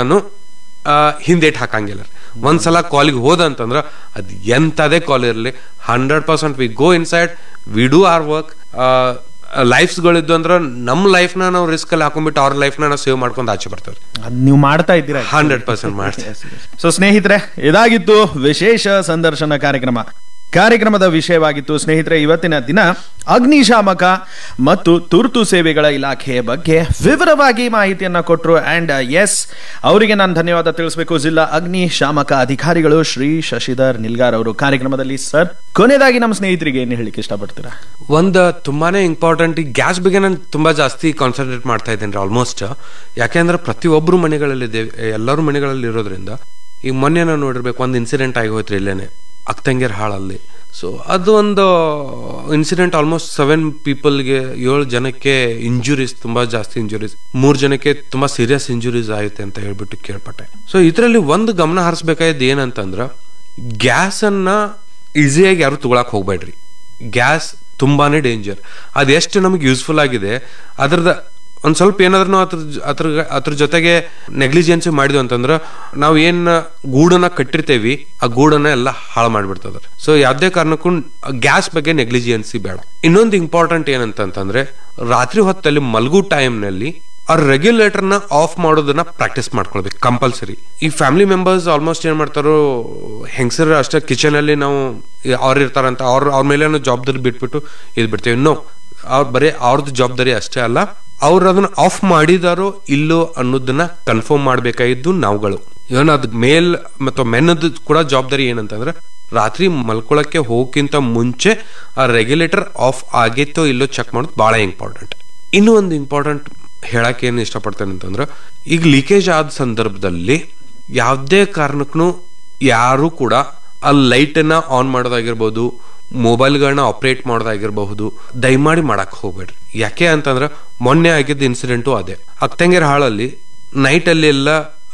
ಹಿಂದೇಟ್ ಹಾಕಂಗಿಲ್ಲ ಒಂದ್ಸಲ ಕಾಲಿಗೆ ಹೋದ ಅಂತಂದ್ರ ಅದ್ ಎಂತದೇ ಕಾಲ್ ಇರಲಿ hundred percent we go inside we do our work ಲೈಫ್ಸ್ಗಳಿದ್ದು ಅಂದ್ರೆ ನಮ್ಮ ಲೈಫ್ನ ನಾವು ರಿಸ್ಕ್ ಅಲ್ಲಿ ಹಾಕೊಂಡ್ಬಿಟ್ಟು ಅವ್ರ ಲೈಫ್ನ ನಾವು ಸೇವ್ ಮಾಡ್ಕೊಂಡು ಆಚೆ ಬರ್ತೇವೆ ಅದ್ ನೀವು ಮಾಡ್ತಾ ಇದ್ದೀರಾ ಹಂಡ್ರೆಡ್ ಪರ್ಸೆಂಟ್ ಮಾಡ್ತೇವೆ ಸೊ ಸ್ನೇಹಿತರೆ ಇದಾಗಿತ್ತು ವಿಶೇಷ ಸಂದರ್ಶನ ಕಾರ್ಯಕ್ರಮ ಕಾರ್ಯಕ್ರಮದ ವಿಷಯವಾಗಿತ್ತು ಸ್ನೇಹಿತರೆ ಇವತ್ತಿನ ದಿನ ಅಗ್ನಿಶಾಮಕ ಮತ್ತು ತುರ್ತು ಸೇವೆಗಳ ಇಲಾಖೆಯ ಬಗ್ಗೆ ವಿವರವಾಗಿ ಮಾಹಿತಿಯನ್ನ ಕೊಟ್ಟರು ಅಂಡ್ ಎಸ್ ಅವರಿಗೆ ನಾನು ಧನ್ಯವಾದ ತಿಳಿಸಬೇಕು ಜಿಲ್ಲಾ ಅಗ್ನಿಶಾಮಕ ಅಧಿಕಾರಿಗಳು ಶ್ರೀ ಶಶಿಧರ್ ನಿಲ್ಗಾರ್ ಅವರು ಕಾರ್ಯಕ್ರಮದಲ್ಲಿ ಸರ್ ಕೊನೆಯದಾಗಿ ನಮ್ಮ ಸ್ನೇಹಿತರಿಗೆ ಏನು ಹೇಳಲಿಕ್ಕೆ ಇಷ್ಟಪಡ್ತೀರಾ ಒಂದು ತುಂಬಾನೇ ಇಂಪಾರ್ಟೆಂಟ್ ಈ ಗ್ಯಾಸ್ ಬಗ್ಗೆ ನಾನು ತುಂಬಾ ಜಾಸ್ತಿ ಕಾನ್ಸಂಟ್ರೇಟ್ ಮಾಡ್ತಾ ಇದ್ದೇನೆ ಆಲ್ಮೋಸ್ಟ್ ಯಾಕೆಂದ್ರೆ ಪ್ರತಿಯೊಬ್ಬರು ಮನೆಗಳಲ್ಲಿ ಎಲ್ಲರೂ ಮನೆಗಳಲ್ಲಿ ಇರೋದ್ರಿಂದ ಈಗ ಮೊನ್ನೆ ನಾನು ನೋಡಿರ್ಬೇಕು ಒಂದು ಇನ್ಸಿಡೆಂಟ್ ಆಗಿ ಹೋಯ್ತು ಇಲ್ಲೇನೆ ಅಕ್ತಂಗೇರ್ ಹಾಳಲ್ಲಿ ಸೊ ಅದು ಒಂದು ಇನ್ಸಿಡೆಂಟ್ ಆಲ್ಮೋಸ್ಟ್ ಸೆವೆನ್ ಪೀಪಲ್ಗೆ ಏಳು ಜನಕ್ಕೆ ಇಂಜುರೀಸ್ ತುಂಬಾ ಜಾಸ್ತಿ ಇಂಜುರೀಸ್ ಮೂರು ಜನಕ್ಕೆ ತುಂಬಾ ಸೀರಿಯಸ್ ಇಂಜುರೀಸ್ ಆಯ್ತು ಅಂತ ಹೇಳ್ಬಿಟ್ಟು ಕೇಳ್ಪಟ್ಟೆ ಸೊ ಇದರಲ್ಲಿ ಒಂದು ಗಮನ ಹರಿಸ್ಬೇಕಾಯ್ದು ಏನಂತಂದ್ರ ಗ್ಯಾಸ್ ಅನ್ನ ಈಸಿಯಾಗಿ ಯಾರು ತಗೊಳಕ್ ಹೋಗ್ಬೇಡ್ರಿ ಗ್ಯಾಸ್ ತುಂಬಾನೇ ಡೇಂಜರ್ ಅದು ಎಷ್ಟು ನಮಗೆ ಯೂಸ್ಫುಲ್ ಆಗಿದೆ ಅದ್ರದ ಒಂದ್ ಸ್ವಲ್ಪ ಏನಾದ್ರೂ ನಾವು ಅದ್ರ ಜ- ಅದ್ರ ಅದ್ರ ಜೊತೆಗೆ ನೆಗ್ಲಿಜೆನ್ಸಿ ಮಾಡಿದ್ವಿ ಅಂತಂದ್ರೆ ನಾವು ಏನ್ ಗೂಡನ್ನ ಕಟ್ಟಿರ್ತೇವಿ ಆ ಗೂಡನ್ನ ಎಲ್ಲ ಹಾಳು ಮಾಡ್ಬಿಡ್ತದ ಸೊ ಯಾವ್ದೇ ಕಾರಣಕ್ಕೂ ಗ್ಯಾಸ್ ಬಗ್ಗೆ ನೆಗ್ಲಿಜಿಯನ್ಸಿ ಬೇಡ ಇನ್ನೊಂದು ಇಂಪಾರ್ಟೆಂಟ್ ಏನಂತಂದ್ರೆ ರಾತ್ರಿ ಹೊತ್ತಲ್ಲಿ ಮಲಗು ಟೈಮ್ನಲ್ಲಿ ಆ ರೆಗ್ಯುಲೇಟರ್ನ ಆಫ್ ಮಾಡೋದನ್ನ ಪ್ರಾಕ್ಟೀಸ್ ಮಾಡ್ಕೊಳ್ಬೇಕು ಕಂಪಲ್ಸರಿ ಈ ಫ್ಯಾಮಿಲಿ ಮೆಂಬರ್ಸ್ ಆಲ್ಮೋಸ್ಟ್ ಏನ್ ಮಾಡ್ತಾರೋ ಹೆಂಗಸರು ಅಷ್ಟೇ ಕಿಚನ್ ಅಲ್ಲಿ ನಾವು ಅವ್ರು ಇರ್ತಾರಂತ ಅವ್ರ ಅವ್ರ ಮೇಲೆ ಜವಾಬ್ದಾರಿ ಬಿಟ್ಬಿಟ್ಟು ಇದು ಬಿಡ್ತೇವೆ ನೋ ಅವ್ರ ಬರೀ ಅವ್ರದ್ದು ಜವಾಬ್ದಾರಿ ಅಷ್ಟೇ ಅಲ್ಲ ಅವ್ರು ಅದನ್ನ ಆಫ್ ಮಾಡಿದಾರೋ ಇಲ್ಲೋ ಅನ್ನೋದನ್ನ ಕನ್ಫರ್ಮ್ ಮಾಡ್ಬೇಕಾಗಿದ್ದು ನಾವುಗಳು ಇವನ್ ಅದ್ ಮೇಲ್ ಮತ್ತು ಮೆನ್ನದು ಕೂಡ ಜವಾಬ್ದಾರಿ ಏನಂತಂದ್ರೆ ರಾತ್ರಿ ಮಲ್ಕೊಳಕ್ಕೆ ಹೋಗಕ್ಕಿಂತ ಮುಂಚೆ ಆ ರೆಗ್ಯುಲೇಟರ್ ಆಫ್ ಆಗೈತೋ ಇಲ್ಲೋ ಚೆಕ್ ಮಾಡೋದು ಬಹಳ ಇಂಪಾರ್ಟೆಂಟ್ ಇನ್ನೂ ಒಂದು ಇಂಪಾರ್ಟೆಂಟ್ ಹೇಳಕ್ ಏನು ಇಷ್ಟಪಡ್ತೇನೆ ಅಂತಂದ್ರೆ ಈಗ ಲೀಕೇಜ್ ಆದ ಸಂದರ್ಭದಲ್ಲಿ ಯಾವುದೇ ಕಾರಣಕ್ಕೂ ಯಾರು ಕೂಡ ಆ ಲೈಟನ್ನ ಆನ್ ಮಾಡೋದಾಗಿರ್ಬೋದು ಮೊಬೈಲ್ಗಳನ್ನ ಆಪರೇಟ್ ಮಾಡೋದಾಗಿರಬಹುದು ದಯಮಾಡಿ ಮಾಡಕ್ ಹೋಗ್ಬೇಡ್ರಿ ಯಾಕೆ ಅಂತಂದ್ರೆ ಮೊನ್ನೆ ಆಗಿದ್ದ ಇನ್ಸಿಡೆಂಟು ಅದೇ ಅಕ್ತಂಗೇರ್ ಹಾಳಲ್ಲಿ ನೈಟ್ ಅಲ್ಲಿ ಎಲ್ಲ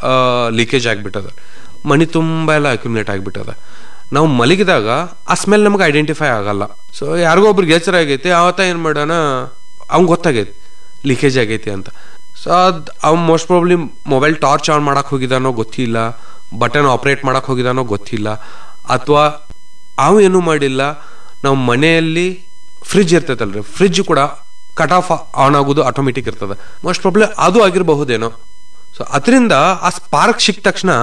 ಲೀಕೇಜ್ ಆಗ್ಬಿಟ್ಟದ ಮನಿ ತುಂಬಾ ಎಲ್ಲ ಅಕ್ಯುಮಿಲೇಟ್ ಆಗ್ಬಿಟ್ಟದ ನಾವು ಮಲಗಿದಾಗ ಆ ಸ್ಮೆಲ್ ನಮಗೆ ಐಡೆಂಟಿಫೈ ಆಗಲ್ಲ ಸೊ ಯಾರಿಗೋ ಒಬ್ರಿಗೆ ಎಚ್ಚರ ಆಗೈತಿ ಆವತ್ತ ಏನ್ ಮಾಡೋಣ ಅವ್ನ್ ಗೊತ್ತಾಗೈತಿ ಲೀಕೇಜ್ ಆಗೈತಿ ಅಂತ ಸೊ ಅದ್ ಅವ್ most probably mobile torch on ಮಾಡಕ್ ಹೋಗಿದಾನೋ ಗೊತ್ತಿಲ್ಲ ಬಟನ್ ಆಪರೇಟ್ ಮಾಡಕ್ ಹೋಗಿದಾನೋ ಗೊತ್ತಿಲ್ಲ ಅಥವಾ ಅವ ಏನು ಮಾಡಿಲ್ಲ ನಾವು ಮನೆಯಲ್ಲಿ ಫ್ರಿಜ್ ಇರ್ತೈತಲ್ರಿ ಫ್ರಿಜ್ ಕೂಡ ಕಟ್ ಆಫ್ ಆನ್ ಆಗೋದು ಆಟೋಮೆಟಿಕ್ ಇರ್ತದೆ ಮೋಸ್ಟ್ ಪ್ರಾಬ್ಲಿ ಅದು ಆಗಿರಬಹುದೇನೋ ಸೊ ಅದರಿಂದ ಆ ಸ್ಪಾರ್ಕ್ ಸಿಕ್ಕ ತಕ್ಷಣ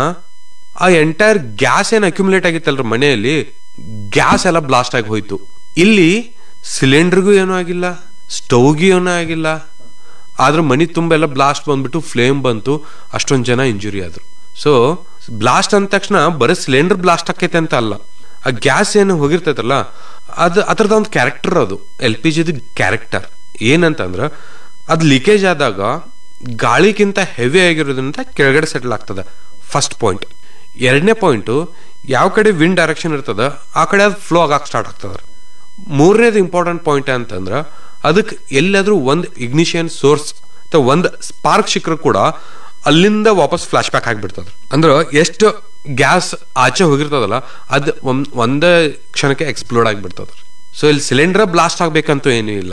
ಆ ಎಂಟೈರ್ ಗ್ಯಾಸ್ ಏನ್ ಅಕ್ಯುಮುಲೇಟ್ ಆಗಿತ್ತಲ್ರಿ ಮನೆಯಲ್ಲಿ ಗ್ಯಾಸ್ ಎಲ್ಲ ಬ್ಲಾಸ್ಟ್ ಆಗಿ ಹೋಯ್ತು ಇಲ್ಲಿ ಸಿಲಿಂಡರ್ಗೂ ಏನೂ ಆಗಿಲ್ಲ ಸ್ಟವ್ಗೂ ಏನೂ ಆಗಿಲ್ಲ ಆದ್ರೆ ಮನಿ ತುಂಬೆಲ್ಲ ಬ್ಲಾಸ್ಟ್ ಬಂದ್ಬಿಟ್ಟು ಫ್ಲೇಮ್ ಬಂತು ಅಷ್ಟೊಂದು ಜನ ಇಂಜುರಿ ಆದ್ರು ಸೊ ಬ್ಲಾಸ್ಟ್ ಅಂದ ತಕ್ಷಣ ಬರೀ ಸಿಲಿಂಡರ್ ಬ್ಲಾಸ್ಟ್ ಆಕೈತೆ ಅಂತ ಅಲ್ಲ ಆ ಗ್ಯಾಸ್ ಏನು ಹೋಗಿರ್ತೈತಲ್ಲ ಅದು ಅದ್ರದ ಒಂದು ಕ್ಯಾರೆಕ್ಟರ್ ಅದು ಎಲ್ ಪಿ ಜಿದ ಕ್ಯಾರೆಕ್ಟರ್ ಏನಂತಂದ್ರ ಅದು ಲೀಕೇಜ್ ಆದಾಗ ಗಾಳಿಗಿಂತ ಹೆವಿ ಆಗಿರೋದ್ರಿಂದ ಕೆಳಗಡೆ ಸೆಟಲ್ ಆಗ್ತದ ಫಸ್ಟ್ ಪಾಯಿಂಟ್ ಎರಡನೇ ಪಾಯಿಂಟು ಯಾವ ಕಡೆ ವಿಂಡ್ ಡೈರೆಕ್ಷನ್ ಇರ್ತದ ಆ ಕಡೆ ಅದು ಫ್ಲೋ ಆಗಕ್ಕೆ ಸ್ಟಾರ್ಟ್ ಆಗ್ತದ ಮೂರನೇದು ಇಂಪಾರ್ಟೆಂಟ್ ಪಾಯಿಂಟ್ ಅಂತಂದ್ರ ಅದಕ್ಕೆ ಎಲ್ಲಾದ್ರೂ ಒಂದು ಇಗ್ನಿಷಿಯನ್ ಸೋರ್ಸ್ ಅಥವಾ ಒಂದು ಸ್ಪಾರ್ಕ್ ಸಿಕ್ಕರು ಕೂಡ ಅಲ್ಲಿಂದ ವಾಪಸ್ ಫ್ಲಾಶ್ ಬ್ಯಾಕ್ ಆಗಿಬಿಡ್ತದ ಅಂದ್ರೆ ಎಷ್ಟು ಗ್ಯಾಸ್ ಆಚೆ ಹೋಗಿರ್ತದಲ್ಲ ಅದು ಒಂದ್ ಒಂದೇ ಕ್ಷಣಕ್ಕೆ ಎಕ್ಸ್ಪ್ಲೋಡ್ ಆಗಿಬಿಡ್ತದ ಸೊ ಇಲ್ಲಿ ಸಿಲಿಂಡರ್ ಬ್ಲಾಸ್ಟ್ ಆಗ್ಬೇಕಂತೂ ಏನೂ ಇಲ್ಲ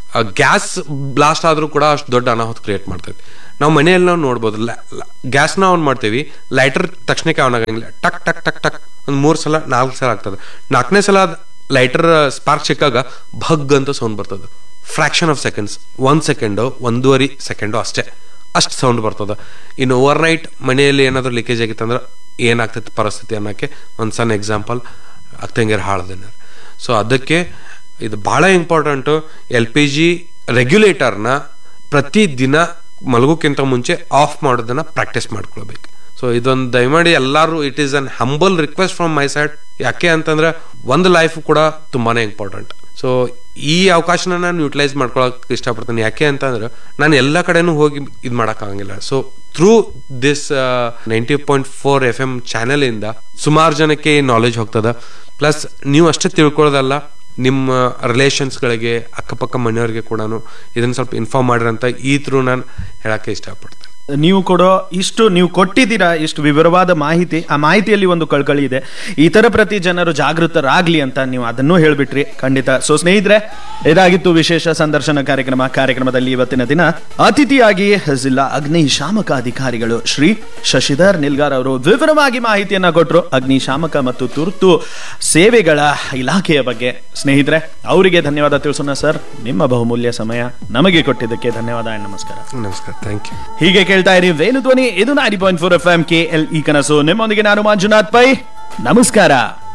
ಗ್ಯಾಸ್ ಬ್ಲಾಸ್ಟ್ ಆದ್ರೂ ಕೂಡ ಅಷ್ಟು ದೊಡ್ಡ ಅನಾಹುತ ಕ್ರಿಯೇಟ್ ಮಾಡ್ತೈತಿ ನಾವು ಮನೆಯಲ್ಲಿ ನಾವು ನೋಡ್ಬೋದು ಗ್ಯಾಸ್ನ ಆನ್ ಮಾಡ್ತೀವಿ ಲೈಟರ್ ತಕ್ಷಣಕ್ಕೆ ಆನ್ ಆಗಂಗಿಲ್ಲ ಟಕ್ ಟಕ್ ಟಕ್ ಟಕ್ ಒಂದು ಮೂರು ಸಲ ನಾಲ್ಕು ಸಲ ಆಗ್ತದೆ ನಾಲ್ಕನೇ ಸಲ ಲೈಟರ್ ಸ್ಪಾರ್ಕ್ ಸಿಕ್ಕಾಗ ಭಗ್ ಅಂತ ಸೌಂಡ್ ಬರ್ತದೆ ಫ್ರಾಕ್ಷನ್ ಆಫ್ ಸೆಕೆಂಡ್ಸ್ ಒಂದು ಸೆಕೆಂಡು ಒಂದೂವರೆ ಸೆಕೆಂಡು ಅಷ್ಟೇ ಅಷ್ಟು ಸೌಂಡ್ ಬರ್ತದೆ ಇನ್ನು ಓವರ್ ನೈಟ್ ಮನೆಯಲ್ಲಿ ಏನಾದರೂ ಲೀಕೇಜ್ ಆಗಿತ್ತಂದ್ರೆ ಏನಾಗ್ತೈತೆ ಪರಿಸ್ಥಿತಿ ಅನ್ನೋಕ್ಕೆ ಒಂದು ಸಣ್ಣ ಎಕ್ಸಾಂಪಲ್ ಅಕ್ತಂಗಿರ ಹಾಳದೇನಾರ ಸೊ ಅದಕ್ಕೆ ಇದು ಭಾಳ ಇಂಪಾರ್ಟೆಂಟು ಎಲ್ ಪಿ ಜಿ ರೆಗ್ಯುಲೇಟರ್ನ ಪ್ರತಿ ದಿನ ಮಲಗೋಕ್ಕಿಂತ ಮುಂಚೆ ಆಫ್ ಮಾಡೋದನ್ನ ಪ್ರಾಕ್ಟೀಸ್ ಮಾಡ್ಕೊಳ್ಬೇಕು ಸೊ ಇದೊಂದು ದಯಮಾಡಿ ಎಲ್ಲರೂ it is an humble request from my side ಯಾಕೆ ಅಂತಂದ್ರೆ ಒಂದು ಲೈಫ್ ಕೂಡ ತುಂಬಾನೇ ಇಂಪಾರ್ಟೆಂಟ್ ಸೊ ಈ ಅವಕಾಶನ ನಾನು ಯುಟಿಲೈಸ್ ಮಾಡ್ಕೊಳಕ್ ಇಷ್ಟಪಡ್ತೀನಿ ಯಾಕೆ ಅಂತಂದ್ರೆ ನಾನು ಎಲ್ಲ ಕಡೆನೂ ಹೋಗಿ ಇದು ಮಾಡೋಕ್ಕಾಗಂಗಿಲ್ಲ so through this ninety point four F M channel ಇಂದ ಸುಮಾರು ಜನಕ್ಕೆ ನಾಲೆಜ್ ಹೋಗ್ತದ ಪ್ಲಸ್ ನೀವು ಅಷ್ಟೇ ತಿಳ್ಕೊಳ್ಳೋದಲ್ಲ ನಿಮ್ಮ ರಿಲೇಷನ್ಸ್ಗಳಿಗೆ ಅಕ್ಕಪಕ್ಕ ಮನೆಯವ್ರಿಗೆ ಕೂಡ ಇದನ್ನ ಸ್ವಲ್ಪ ಇನ್ಫಾರ್ಮ್ ಮಾಡ್ರಿ ಅಂತ ಈ ಥ್ರೂ ನಾನು ಹೇಳಕ್ಕೆ ಇಷ್ಟಪಡ್ತೇನೆ ನೀವು ಕೊಡೋ ಇಷ್ಟು ನೀವು ಕೊಟ್ಟಿದ್ದೀರಾ ಇಷ್ಟು ವಿವರವಾದ ಮಾಹಿತಿ ಆ ಮಾಹಿತಿಯಲ್ಲಿ ಒಂದು ಕಳ್ಕಳಿ ಇದೆ ಇತರ ಪ್ರತಿ ಜನರು ಜಾಗೃತರಾಗ್ಲಿ ಅಂತ ನೀವು ಅದನ್ನೂ ಹೇಳ್ಬಿಟ್ರಿ ಖಂಡಿತ ಸೊ ಸ್ನೇಹಿತರೆ ಇದಾಗಿತ್ತು ವಿಶೇಷ ಸಂದರ್ಶನ ಕಾರ್ಯಕ್ರಮ ಕಾರ್ಯಕ್ರಮದಲ್ಲಿ ಇವತ್ತಿನ ದಿನ ಅತಿಥಿಯಾಗಿ ಜಿಲ್ಲಾ ಅಗ್ನಿಶಾಮಕ ಅಧಿಕಾರಿಗಳು ಶ್ರೀ ಶಶಿಧರ್ ನಿಲ್ಗಾರ್ ಅವರು ವಿವರವಾಗಿ ಮಾಹಿತಿಯನ್ನ ಕೊಟ್ಟರು ಅಗ್ನಿಶಾಮಕ ಮತ್ತು ತುರ್ತು ಸೇವೆಗಳ ಇಲಾಖೆಯ ಬಗ್ಗೆ ಸ್ನೇಹಿತರೆ ಅವರಿಗೆ ಧನ್ಯವಾದ ತಿಳಿಸೋಣ ಸರ್ ನಿಮ್ಮ ಬಹುಮೂಲ್ಯ ಸಮಯ ನಮಗೆ ಕೊಟ್ಟಿದ್ದಕ್ಕೆ ಧನ್ಯವಾದ and ನಮಸ್ಕಾರ ನಮಸ್ಕಾರ ಥ್ಯಾಂಕ್ ಯು ಹೀಗೆ ಕೇಳ್ತಾ ಇರಿ ವೇಣು ಧ್ವನಿ ಇದು ninety point four F M K L E ಕನಸು ನಿಮ್ಮೊಂದಿಗೆ ನಾನು ಮಂಜುನಾಥ್ ಪೈ ನಮಸ್ಕಾರ